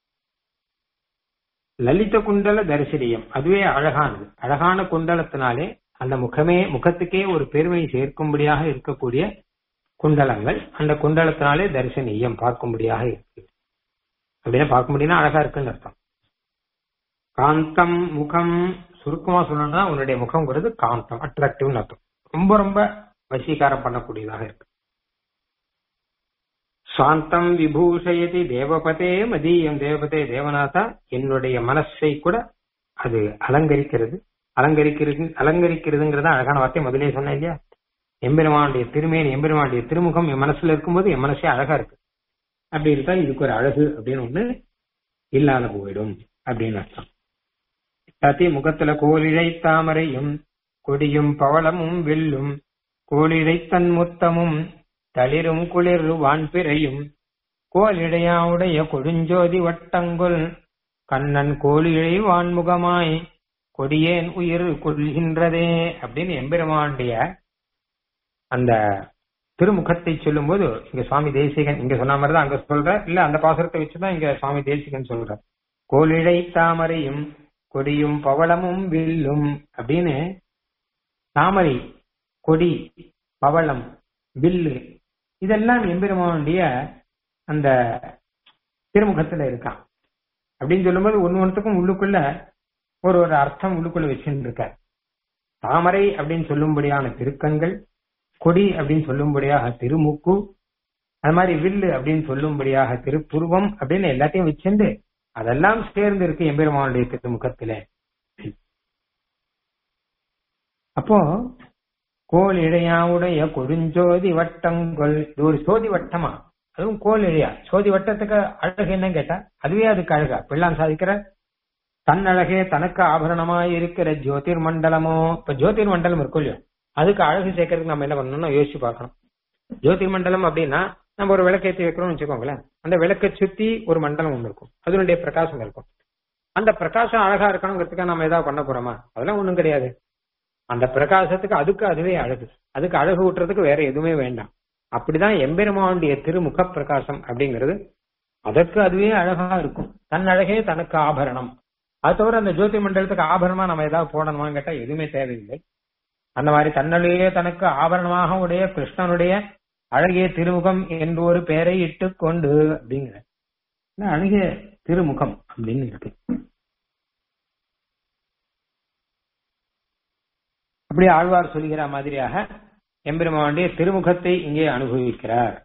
S1: லலித குண்டல தரிசனீயம் அதுவே அழகானது அழகான குண்டலத்தினாலே அந்த முகமே முகத்துக்கே ஒரு பெருமை சேர்க்கும்படியாக இருக்கக்கூடிய குண்டலங்கள் அந்த குண்டலத்தினாலே தரிசனீயம் பார்க்கும்படியாக இருக்கு அப்படின்னா பார்க்க முடியும்னா அழகா இருக்குன்னு அர்த்தம் காந்தம் முகம் சுருக்கமா சொல்லணும்னா உன்னுடைய முகம்ங்கிறது காந்தம் அட்ராக்டிவ்னு அர்த்தம் ரொம்ப ரொம்ப வசீகாரம் பண்ணக்கூடியதாக இருக்கு சாந்தம் விபூஷயதி தேவபதே மதியம் தேவபதே தேவநாதா என்னுடைய மனசை கூட அது அலங்கரிக்கிறது அலங்கரிக்கிறது அலங்கரிக்கிறதுங்கிறத அழகான வார்த்தை முதலே சொன்னேன் இல்லையா எம்பெருமானுடைய திருமேனி எம்பெருமானுடைய திருமுகம் என் மனசுல இருக்கும்போது என் மனசே அழகா இருக்கு அப்படி இருக்கா இதுக்கு ஒரு அழகு அப்படின்னு ஒண்ணு இல்லாத போயிடும் அப்படின்னு அர்த்தம் சதி முகத்துல கோலிழை தாமரையும் கொடியும் பவளமும் வெல்லும் கோலிழை தன் முத்தமும் தளிரும் குளிர் வான்பிறையும் கோலிழையாவுடைய கொடுஞ்சோதி வட்டங்குல் கண்ணன் கோழிழை வான்முகமாய் கொடியேன் உயிர் கொள்கின்றதே அப்படின்னு எம்பெருமானுடைய அந்த திருமுகத்தை சொல்லும்போது இங்க சுவாமி தேசிகன் இங்க சொன்ன மாதிரி தான் அங்க சொல்ற இல்ல அந்த பாசுரத்தை வச்சுதான் இங்க சுவாமி தேசிகன் சொல்ற கோலிழை தாமரையும் கொடியும் பவளமும் வில்லும் அப்படின்னு தாமரை கொடி பவளம் வில்லு இதெல்லாம் எம்பெருமானுடைய அந்த திருமுகத்துல இருக்கான் அப்படின்னு சொல்லும்போது ஒன்னு ஒன்றுத்துக்கும் உள்ளுக்குள்ள ஒரு ஒரு அர்த்தம் உள்ளுக்குள்ள வச்சுட்டு இருக்கார் தாமரை அப்படின்னு சொல்லும்படியான திருக்கண்கள் கொடி அப்படின்னு சொல்லும்படியாக திருமுக்கு அது மாதிரி வில்லு அப்படின்னு சொல்லும்படியாக திருப்புருவம் அப்படின்னு எல்லாத்தையும் வச்சிருந்து அதெல்லாம் சேர்ந்து இருக்கு எம்பெருமானுடைய திருமுகத்தில அப்போ கோல் இழையாவுடைய கொடுஞ்சோதி வட்டங்கள் இது ஒரு சோதி வட்டமா அதுவும் கோல் இழையா சோதி வட்டத்துக்கு அழகு என்னன்னு கேட்டா அதுவே அதுக்கு அழகா பிள்ளான் சாதிக்கிற தன் அழகே தனக்கு ஆபரணமாய் இருக்கிற ஜோதிர் மண்டலமோ இப்ப ஜோதிர் மண்டலம் இருக்கும் இல்லையோ அதுக்கு அழகு சேர்க்கறதுக்கு நம்ம என்ன பண்ணணும்னா யோசிச்சு பார்க்கணும் ஜோதிர் மண்டலம் அப்படின்னா நம்ம ஒரு விளக்கேற்றி வைக்கிறோம்னு வச்சுக்கோங்களேன் அந்த விளக்கை சுத்தி ஒரு மண்டலம் ஒண்ணு இருக்கும் அதனுடைய பிரகாசம் இருக்கும் அந்த பிரகாசம் அழகா இருக்கணுங்கிறதுக்காக நம்ம ஏதாவது பண்ண போறோமா அதெல்லாம் ஒண்ணும் கிடையாது அந்த பிரகாசத்துக்கு அதுக்கு அதுவே அழகு அதுக்கு அழகு ஊட்டுறதுக்கு வேற எதுவுமே வேண்டாம் அப்படிதான் எம்பெருமானுடைய திருமுக பிரகாசம் அப்படிங்கிறது அதற்கு அதுவே அழகா இருக்கும் தன் அழகே தனக்கு ஆபரணம் அது தவிர அந்த ஜோதி மண்டலத்துக்கு ஆபரணமா நம்ம ஏதாவது போடணுமான்னு கேட்டா எதுவுமே தேவையில்லை அந்த மாதிரி தன்னுடைய தனக்கு ஆபரணமாக உடைய கிருஷ்ணனுடைய அழகிய திருமுகம் என்று ஒரு பெயரை இட்டு கொண்டு அப்படிங்கிற அழகிய திருமுகம் அப்படின்னு இருக்கு அப்படி ஆழ்வார் சொல்கிற மாதிரியாக எம்பெருமானுடைய திருமுகத்தை இங்கே அனுபவிக்கிறார்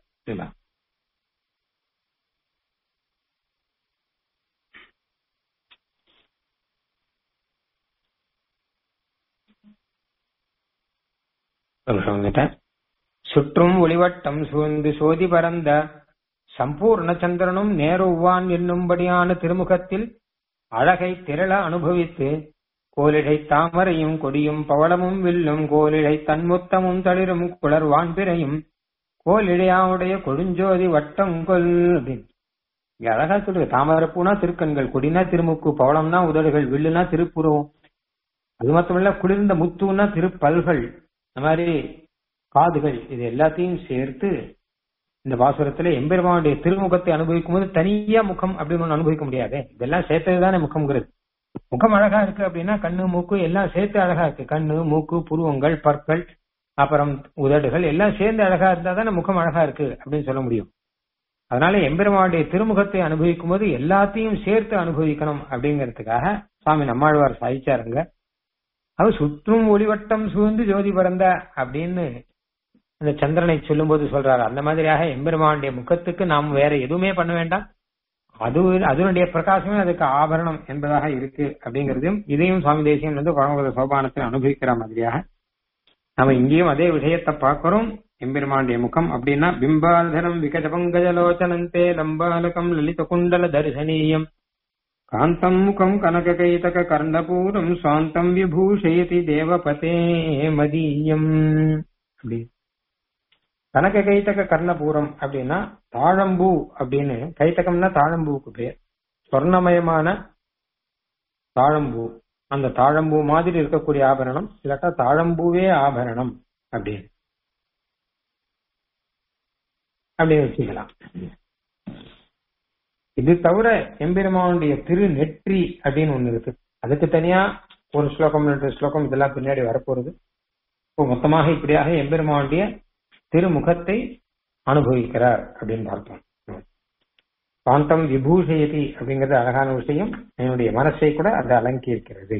S1: சுற்றும் ஒளிவட்டம் சூழ்ந்து சோதி பரந்த சம்பூர்ண சந்திரனும் நேருவான் என்னும்படியான திருமுகத்தில் அழகை திரள அனுபவித்து கோலிடை தாமரையும் கொடியும் பவளமும் வில்லும் கோலிடை தன்முத்தமும் தளிரும் குளர்வான் பிறையும் கோலிடையாவுடைய கொடுஞ்சோதி வட்டம் கொல் அப்படின்னு இங்க அழகா சொல்லுது தாமரப்பூனா திருக்கண்கள் கொடினா திருமுக்கு பவளம்னா உதடுகள் வில்லுனா திருப்புருவம் அது மட்டுமல்ல குளிர்ந்த முத்துனா திருப்பல்கள் இந்த மாதிரி காதுகள் இது எல்லாத்தையும் சேர்த்து இந்த பாசுரத்துல எம்பெருமானுடைய திருமுகத்தை அனுபவிக்கும் போது தனியா முகம் அப்படின்னு ஒண்ணு அனுபவிக்க முடியாது இதெல்லாம் சேர்த்ததுதானே முகம்ங்கிறது முகம் அழகா இருக்கு அப்படின்னா கண்ணு மூக்கு எல்லாம் சேர்த்து அழகா இருக்கு கண்ணு மூக்கு புருவங்கள் பற்கள் அப்புறம் உதடுகள் எல்லாம் சேர்ந்து அழகா இருந்தா தானே முகம் அழகா இருக்கு அப்படின்னு சொல்ல முடியும் அதனால எம்பெருமானுடைய திருமுகத்தை அனுபவிக்கும் போது எல்லாத்தையும் சேர்த்து அனுபவிக்கணும் அப்படிங்கிறதுக்காக சுவாமி நம்மாழ்வார் சாதிச்சாருங்க அவர் சுற்றும் ஒளிவட்டம் சூழ்ந்து ஜோதி பறந்த அப்படின்னு அந்த சந்திரனை சொல்லும் போது சொல்றாரு அந்த மாதிரியாக எம்பெருமானுடைய முகத்துக்கு நாம் வேற எதுவுமே பண்ண வேண்டாம் அது அதனுடைய பிரகாசமே அதுக்கு ஆபரணம் என்பதாக இருக்கு அப்படிங்கறதையும் இதையும் சுவாமி தேசியம் வந்து பரமபத சோபானத்தில் அனுபவிக்கிற மாதிரியாக நம்ம இங்கேயும் அதே விஷயத்தை பார்க்கிறோம் எம்பெருமானுடைய முகம் அப்படின்னா பிம்பாதரம் விகட பங்கஜலோச்சனந்தே லம்பாலகம் லலித குண்டல தரிசனீயம் காந்தம் முகம் கனககைதக கர்ணபூரம் சாந்தம் விபூஷயதி தேவபதே மதீயம் அப்படி கனக கைத்தக கர்ணபூரம் அப்படின்னா தாழம்பூ அப்படின்னு கைத்தகம்னா தாழம்பூவுக்கு பேர் சொர்ணமயமான தாழம்பூ அந்த தாழம்பூ மாதிரி இருக்கக்கூடிய ஆபரணம் இல்லாட்டா தாழம்பூவே ஆபரணம் அப்படின்னு அப்படின்னு வச்சுக்கலாம் இது தவிர எம்பெருமானுடைய திரு நெற்றி அப்படின்னு ஒண்ணு இருக்கு அதுக்கு தனியா ஒரு ஸ்லோகம் ரெண்டு ஸ்லோகம் இதெல்லாம் பின்னாடி வரப்போறது இப்போ மொத்தமாக இப்படியாக எம்பெருமானுடைய திருமுகத்தை அனுபவிக்கிறார் அப்படின்னு பார்த்தோம் காந்தம் விபூஷயதி அப்படிங்கிறது அழகான விஷயம் என்னுடைய மனசை கூட அது அலங்கரிக்கிறது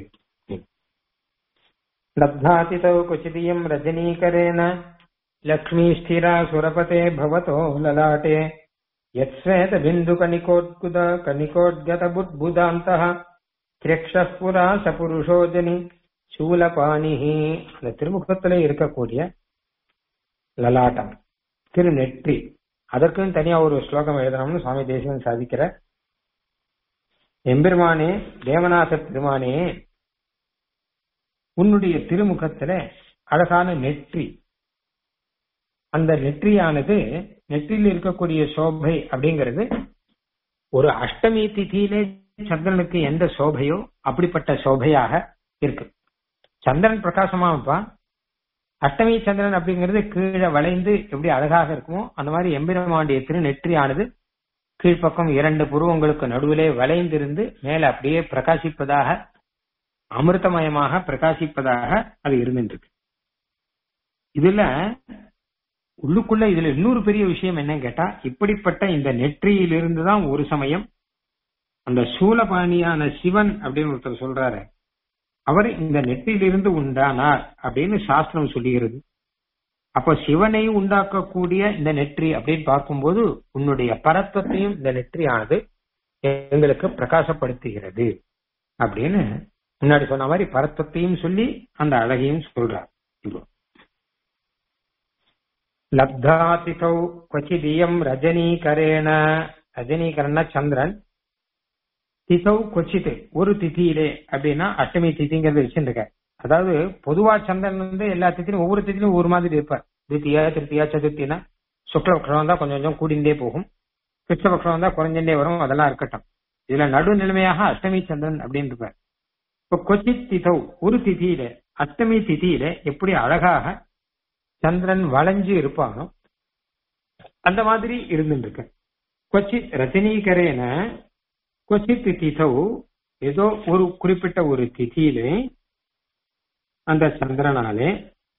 S1: லப்தாதிதௌ குச்சிதியம் ரஜனீகரேன லக்ஷ்மீ ஸ்திரா சுரபதே பவதோ லலாட்டே यत्स्वेत बिन्दु कनिकोद्गुद कनिकोद्गत बुद्बुदान्तः திரக்ஷபுரா சபுருஷோஜனி சூலபாணிஹி அந்த திருமுகத்துல இருக்கக்கூடிய லலாட்டம் திருநெற்றி அதற்குன்னு தனியா ஒரு ஸ்லோகம் எழுதணும்னு சுவாமி தேசிகன் சாதிக்கிற எம்பெருமானே தேவநாத பெருமானே உன்னுடைய திருமுகத்துல அழகான நெற்றி அந்த நெற்றியானது நெற்றியில் இருக்கக்கூடிய சோபை அப்படிங்கிறது ஒரு அஷ்டமி திதியிலே சந்திரனுக்கு எந்த சோபையோ அப்படிப்பட்ட சோபையாக இருக்கு சந்திரன் பிரகாசமா இருப்பான் அஷ்டமி சந்திரன் அப்படிங்கிறது கீழே வளைந்து எப்படி அழகாக இருக்குமோ அந்த மாதிரி எம்பெருமானுடைய திரு நெற்றியானது கீழ்ப்பக்கம் இரண்டு புருவங்களுக்கு நடுவிலே வளைந்திருந்து மேல அப்படியே பிரகாசிப்பதாக அமிர்தமயமாக பிரகாசிப்பதாக அது இருந்துருக்கு இதுல உள்ளுக்குள்ள இதுல இன்னொரு பெரிய விஷயம் என்னன்னு கேட்டா இப்படிப்பட்ட இந்த நெற்றியிலிருந்து தான் ஒரு சமயம் அந்த சூலபாணியான சிவன் அப்படின்னு ஒருத்தர் சொல்றாரு அவர் இந்த நெற்றியிலிருந்து உண்டானார் அப்படின்னு சாஸ்திரம் சொல்லுகிறது அப்ப சிவனை உண்டாக்கக்கூடிய இந்த நெற்றி அப்படின்னு பார்க்கும்போது உன்னுடைய பரத்வத்தையும் இந்த நெற்றியானது எங்களுக்கு பிரகாசப்படுத்துகிறது அப்படின்னு முன்னாடி சொன்ன மாதிரி பரத்வத்தையும் சொல்லி அந்த அழகையும் சொல்றார் இப்போ லப்தாதிசௌ கொச்சிதியம் ரஜினீகரேண ரஜினீகரன்னா சந்திரன் திசௌ கொச்சித்து ஒரு திதியிலே அப்படின்னா அஷ்டமி திதிங்கிறது வச்சுருக்க அதாவது பொதுவா சந்திரன் வந்து எல்லா திதியிலும் ஒவ்வொரு திதியிலும் ஒரு மாதிரி இருப்பார் திருத்தியா திருத்தியா சதுர்த்தினா சுக்லபக்ஷம் தான் கொஞ்சம் கொஞ்சம் கூடிண்டே போகும் கிருஷ்ணபக்ஷம் தான் குறைஞ்சுட்டே வரும் அதெல்லாம் இருக்கட்டும் இதுல நடுநிலைமையாக அஷ்டமி சந்திரன் அப்படின்னு இருப்பார் இப்போ கொச்சித் திதௌ ஒரு திதியில அஷ்டமி திதியில எப்படி அழகாக சந்திரன் வளைஞ்சு இருப்பானோ அந்த மாதிரி இருந்துருக்கு கொச்சித் ரஜினீகரேன கொச்சித் திதௌ ஏதோ ஒரு குறிப்பிட்ட ஒரு திதியிலே அந்த சந்திரனாலே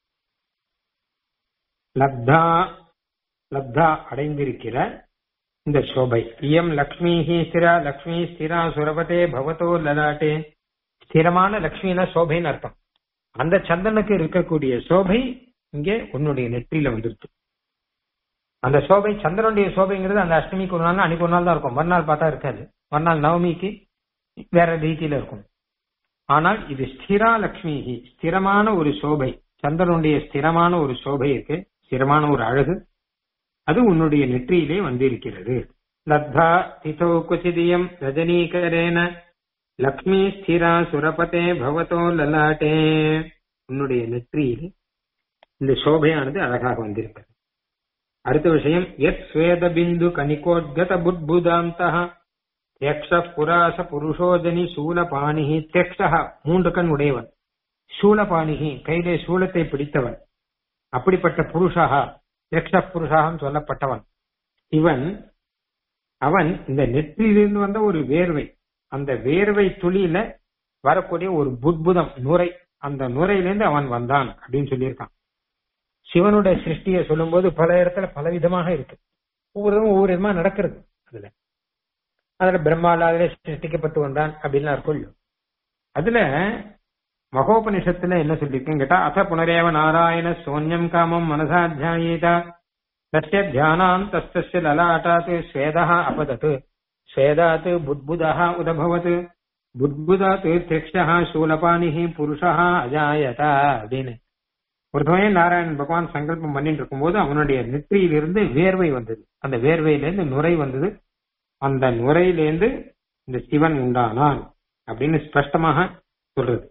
S1: லப்தா லப்தா அடைந்திருக்கிற இந்த சோபை இயம் லக்ஷ்மி ஸ்திரா லக்ஷ்மி ஸ்திரா சுரபதே பவதோ லலாட்டே ஸ்திரமான லக்ஷ்மினா சோபைன்னு அர்த்தம் அந்த சந்திரனுக்கு இருக்கக்கூடிய சோபை இங்கே உன்னுடைய நெற்றியில வந்துருச்சு அந்த சோபை சந்திரனுடைய சோபைங்கிறது அந்த அஷ்டமிக்கு ஒரு நாள் அன்னைக்கு ஒரு நாள் தான் இருக்கும் மறுநாள் பார்த்தா இருக்காது மறுநாள் நவமிக்கு வேற ரீதியில இருக்கும் ஆனால் இது ஸ்திரா லக்ஷ்மி ஸ்திரமான ஒரு சோபை சந்திரனுடைய ஸ்திரமான ஒரு சோபை இருக்கு ஸ்திரமான ஒரு அழகு அது உன்னுடைய நெற்றியிலே வந்திருக்கிறது லத்தா திதோ குச்சிதியம் ரஜினீகரேன லக்ஷ்மி ஸ்திரா சுரபதே பவதோ லலாட்டே உன்னுடைய நெற்றியில் இந்த சோபையானது அழகாக வந்திருக்கிறது அடுத்த விஷயம் எத் ஸ்வேத பிந்து கனிகோத்கத புட்புதாந்தா யக்ஷ புராச புருஷோஜனி சூலபாணிகி தெக்ஷா மூன்று கண் உடையவன் சூலபாணிகி கையிலே சூலத்தை பிடித்தவன் அப்படிப்பட்ட புருஷா யக்ஷ புருஷாகம் சொல்லப்பட்டவன் இவன் அவன் இந்த நெற்றியிலிருந்து வந்த ஒரு வேர்வை அந்த வேர்வை துளியில வரக்கூடிய ஒரு புட்புதம் நுரை அந்த நுரையிலிருந்து அவன் வந்தான் அப்படின்னு சொல்லியிருக்கான் சிவனுடைய சிருஷ்டியை சொல்லும்போது பல இடத்துல பல விதமாக இருக்கு ஒவ்வொருவரும் ஒவ்வொரு விதமா நடக்கிறது அதுல அதுல பிரம்மாலாவிலே சிருஷ்டிக்கப்பட்டு வந்தான் அப்படின்லாம் இருக்கும் அதுல மகோபனிஷத்துல என்ன சொல்லியிருக்கேன்னு கேட்டா அச புனரேவ நாராயண சோன்யம் காமம் மனசாத்தியாயேதா தஸ்ய தியானான் தஸ்ய லலாட்டாத் ஸ்வேதா அபதத் ஸ்வேதாத் புத்புதா உதபவத் புத்புதாத் திரிக்ஷா சூலபாணிஹி புருஷா அஜாயதா அப்படின்னு ஒரு சமயம் நாராயணன் பகவான் சங்கல்பம் பண்ணிட்டு இருக்கும்போது அவனுடைய நெற்றியிலிருந்து வேர்வை வந்தது அந்த வேர்வையிலிருந்து நுரை வந்தது அந்த நுரையிலேருந்து இந்த சிவன் உண்டானான் அப்படின்னு ஸ்பஷ்டமாக சொல்றது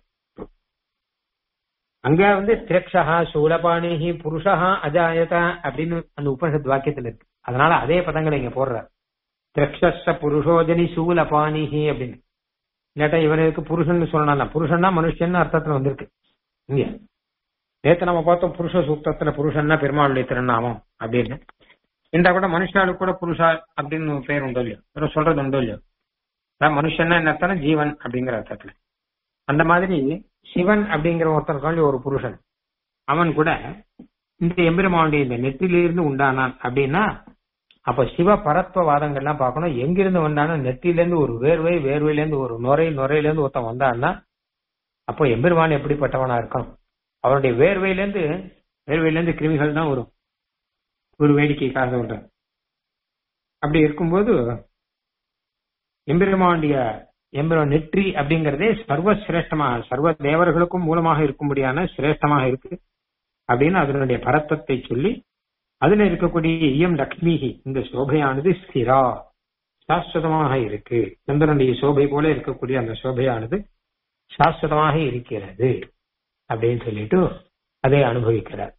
S1: அங்க வந்து திரக்ஷா சூலபாணிஹி புருஷா அஜாயதா அப்படின்னு அந்த உபனிஷத் வாக்கியத்துல இருக்கு அதனால அதே பதங்களை இங்க போடுறார் திரக்ஷ புருஷோஜனி சூலபாணிஹி அப்படின்னு இல்லாட்டா இவனுக்கு புருஷன் சொல்லலாம் புருஷன்னா மனுஷன் அர்த்தத்துல வந்திருக்கு இங்க நேத்து நம்ம பார்த்தோம் புருஷ சூக்தத்துல புருஷன்னா பெருமாளுடைய திருநாமம் அப்படின்னு இந்த கூட மனுஷாளுக்கு கூட புருஷா அப்படின்னு பேர் உண்டோ இல்லையோ வெறும் சொல்றது உண்டோ இல்லையோ அதான் மனுஷன்னா என்ன அர்த்தம் ஜீவன் அப்படிங்கிற அர்த்தத்துல அந்த மாதிரி சிவன் அப்படிங்கிற ஒருத்தர் ஒரு புருஷன் அவன் கூட இந்த எம்பெருமானுடைய இந்த நெற்றிலிருந்து உண்டானான் அப்படின்னா அப்ப சிவ பரத்வ வாதங்கள்லாம் பார்க்கணும் எங்கிருந்து வந்தானா நெற்றிலேருந்து ஒரு வேர்வை வேர்வையிலேருந்து ஒரு நுரை நுரையிலேருந்து ஒருத்தன் வந்தான்னா அப்போ எம்பெருமான் எப்படிப்பட்டவனா இருக்கணும் அவனுடைய வேர்வையிலேருந்து வேர்வையிலேருந்து கிருமிகள் தான் வரும் ஒரு வேடிக்கைக்காக சொல்றேன் அப்படி இருக்கும்போது எம்பெருமானுடைய எம்பெருமான் நெற்றி அப்படிங்கறதே சர்வ சிரேஷ்டமாக சர்வ தேவர்களுக்கும் மூலமாக இருக்கும்படியான சிரேஷ்டமாக இருக்கு அப்படின்னு அதனுடைய பரத்தத்தை சொல்லி அதுல இருக்கக்கூடிய இயம் லக்ஷ்மிஹி இந்த சோபையானது ஸ்திரா சாஸ்வதமாக இருக்கு சந்திரனுடைய சோபை போல இருக்கக்கூடிய அந்த சோபையானது சாஸ்வதமாக இருக்கிறது அப்படின்னு சொல்லிட்டு அதை அனுபவிக்கிறார்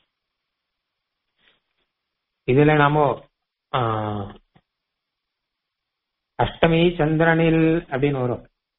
S1: இதுல நாம ஆஹ், அஷ்டமி சந்திரனில் அப்படின்னு வரும்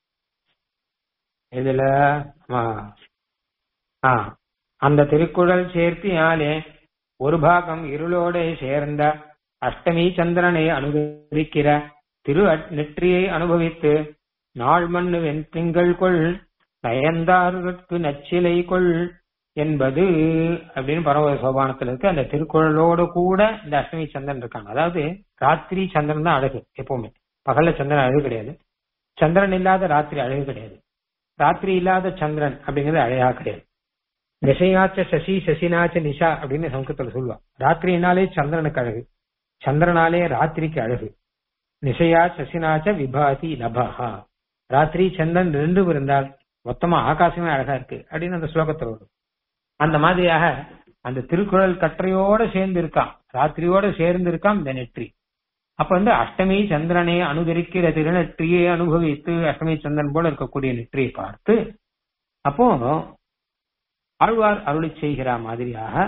S1: இதுல ஆஹ், ஆஹ், அந்த திருக்குறள் சேர்த்தியாலே ஒரு பாகம் இருளோட சேர்ந்த அஷ்டமி சந்திரனை அனுபவிக்கிற திரு அட்- நெற்றியை அனுபவித்து நாள் மண்ணு வெண்திங்கள் கொள் நயந்தார்கட்கு நச்சிலை கொள் என்பது அப்படின்னு பரவ சோபானத்துல இருக்கு அந்த திருக்குறளோடு கூட இந்த அஷ்டமி சந்திரன் இருக்காங்க அதாவது ராத்திரி சந்திரன் தான் அழகு எப்பவுமே பகல்ல சந்திரன் அழகு கிடையாது சந்திரன் இல்லாத ராத்திரி அழகு கிடையாது ராத்திரி இல்லாத சந்திரன் அப்படிங்கிறது அழகா கிடையாது நிசையாச்ச சசி சசினாச்ச நிஷா அப்படின்னு சம்ஸ்கிருதத்துல சொல்லுவா ராத்திரினாலே சந்திரனுக்கு அழகு சந்திரனாலே ராத்திரிக்கு அழகு நிசையா சசினாச்ச விபாதி லபஹா ராத்திரி சந்திரன் ரெண்டும் இருந்தால் மொத்தமா ஆகாசமே அழகா இருக்கு அப்படின்னு அந்த ஸ்லோகத்துல வரும் அந்த மாதிரியாக அந்த திருக்குறள் கற்றையோட சேர்ந்து இருக்கான் ராத்திரியோட சேர்ந்து இருக்கான் இந்த நெற்றி அப்ப வந்து அஷ்டமி சந்திரனை அனுகரிக்கிற திருநெற்றியை அனுபவித்து அஷ்டமி சந்திரன் போல இருக்கக்கூடிய நெற்றியை பார்த்து அப்போ ஆழ்வார் அருளி செய்கிற மாதிரியாக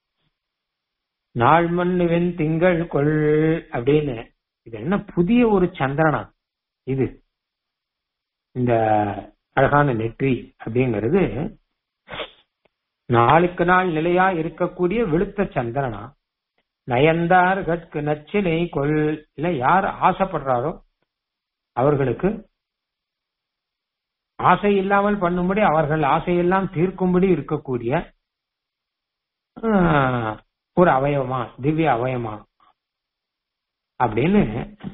S1: நாள் மண்ணுவென் திங்கள் கொள் அப்படின்னு இது என்ன புதிய ஒரு சந்திரனா இது இந்த அழகான நெற்றி அப்படிங்கிறது நாளுக்கு நாள் நிலையா இருக்கக்கூடிய வெளுத்த சந்திரனா நயந்தார் கட்கு நச்சிலை கொள் இல்ல யார் ஆசைப்படுறாரோ அவர்களுக்கு ஆசை இல்லாமல் பண்ணும்படி அவர்கள் ஆசையெல்லாம் தீர்க்கும்படி இருக்கக்கூடிய ஆஹ், ஒரு அவயவமா திவ்ய அவயமா அப்படின்னு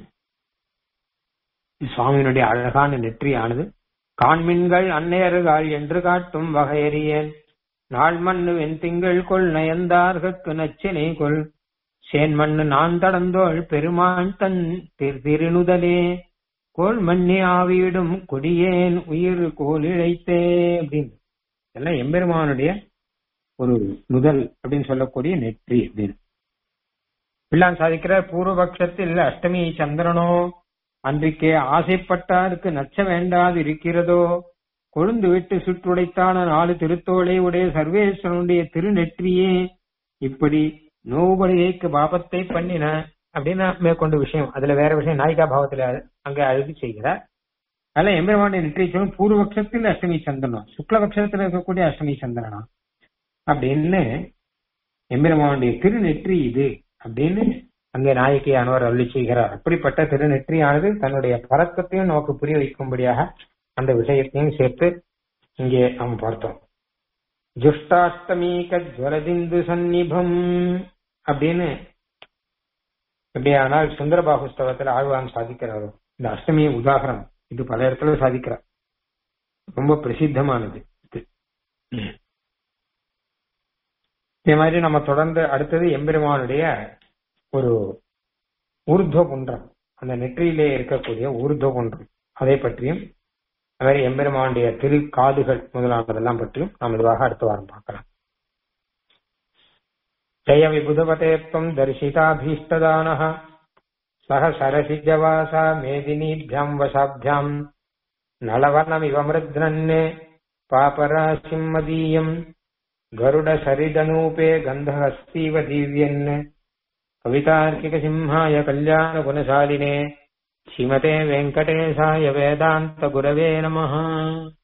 S1: சுவாமியினுடைய அழகான நெற்றியானது காண்மின்கள் அன்னையர்கள் என்று காட்டும் வகையறியேன் நாள் மண்ணு வெண் திங்கள் கொள் நயந்தார்கட்கு நச்சினை கொள் சேன் மண்ணு நான் தடந்தோள் பெருமான் தன் திரு திருநுதலே கோள் மண்ணி ஆவியிடும் கொடியேன் உயிர் கோல் இழைத்தே அப்படின்னு இதெல்லாம் எம்பெருமானுடைய ஒரு முதல் அப்படின்னு சொல்லக்கூடிய நெற்றி அப்படின்னு பிள்ளான் சாதிக்கிற பூர்வபக்ஷத்தில் அஷ்டமி சந்திரனோ அன்றைக்கே ஆசைப்பட்டாருக்கு நச்ச வேண்டாது இருக்கிறதோ கொழுந்து விட்டு சுற்றுடைத்தான நாலு திருத்தோளை உடைய சர்வேஸ்வரனுடைய திருநெற்றியே இப்படி நோபடியைக்கு பாபத்தை பண்ணின அப்படின்னு மேற்கொண்ட விஷயம் அதுல வேற விஷயம் நாயிகா பாவத்துல அங்க அழுதி செய்கிறார் அதுல எம்பெருமானுடைய நெற்றி சொல்லும் பூர்வபக்ஷத்தில் அஷ்டமி சந்திரனா சுக்லபக்ஷத்துல இருக்கக்கூடிய அஷ்டமி சந்திரனா அப்படின்னு எம்பெருமானுடைய திருநெற்றி இது அப்படின்னு அங்கே நாயகியானவர் அருளி செய்கிறார் அப்படிப்பட்ட திருநெற்றியானது தன்னுடைய பரக்கத்தையும் நமக்கு புரிய வைக்கும்படியாக அந்த விஷயத்தையும் சேர்த்து இங்கே நாம் பார்த்தோம் ஜுஷ்டாஷ்டமீக ஜுவலதிந்து சந்நிபம் அப்படின்னு எப்படியானால் சுந்தரபாகு ஸ்தவத்துல ஆழ்வான் சாதிக்கிறாரோ இந்த அஷ்டமி உதாகரணம் இது பல இடத்துல சாதிக்கிறார் ரொம்ப பிரசித்தமானது இது. இதே மாதிரி நம்ம தொடர்ந்து அடுத்தது எம்பெருமானுடைய ஒரு ஊர்துவ குன்றம் அந்த நெற்றியிலே இருக்கக்கூடிய ஊர்துவ குன்றம் அதை பற்றியும் அது மாதிரி எம்பெருமானுடைய திரு காதுகள் முதலானதெல்லாம் பற்றியும் நாம் இதுவாக அடுத்த வாரம் பார்க்கலாம் ஜெய விபுதபதேத்வம் தரிசிதாபீஷ்டதானः சக சரசிஜவாசா மேதினீभ्याम् வசாभ्याम् நலவனமிவ மிருத்னன்னே பாபராசிம் மதீயம் गरुडसरिदनूपे गन्धहस्तीव दीव्यन् कवितार्किकसिंहाय कल्याणगुणशालिने श्रीमते वेङ्कटेशाय वेदान्तगुरवे नमः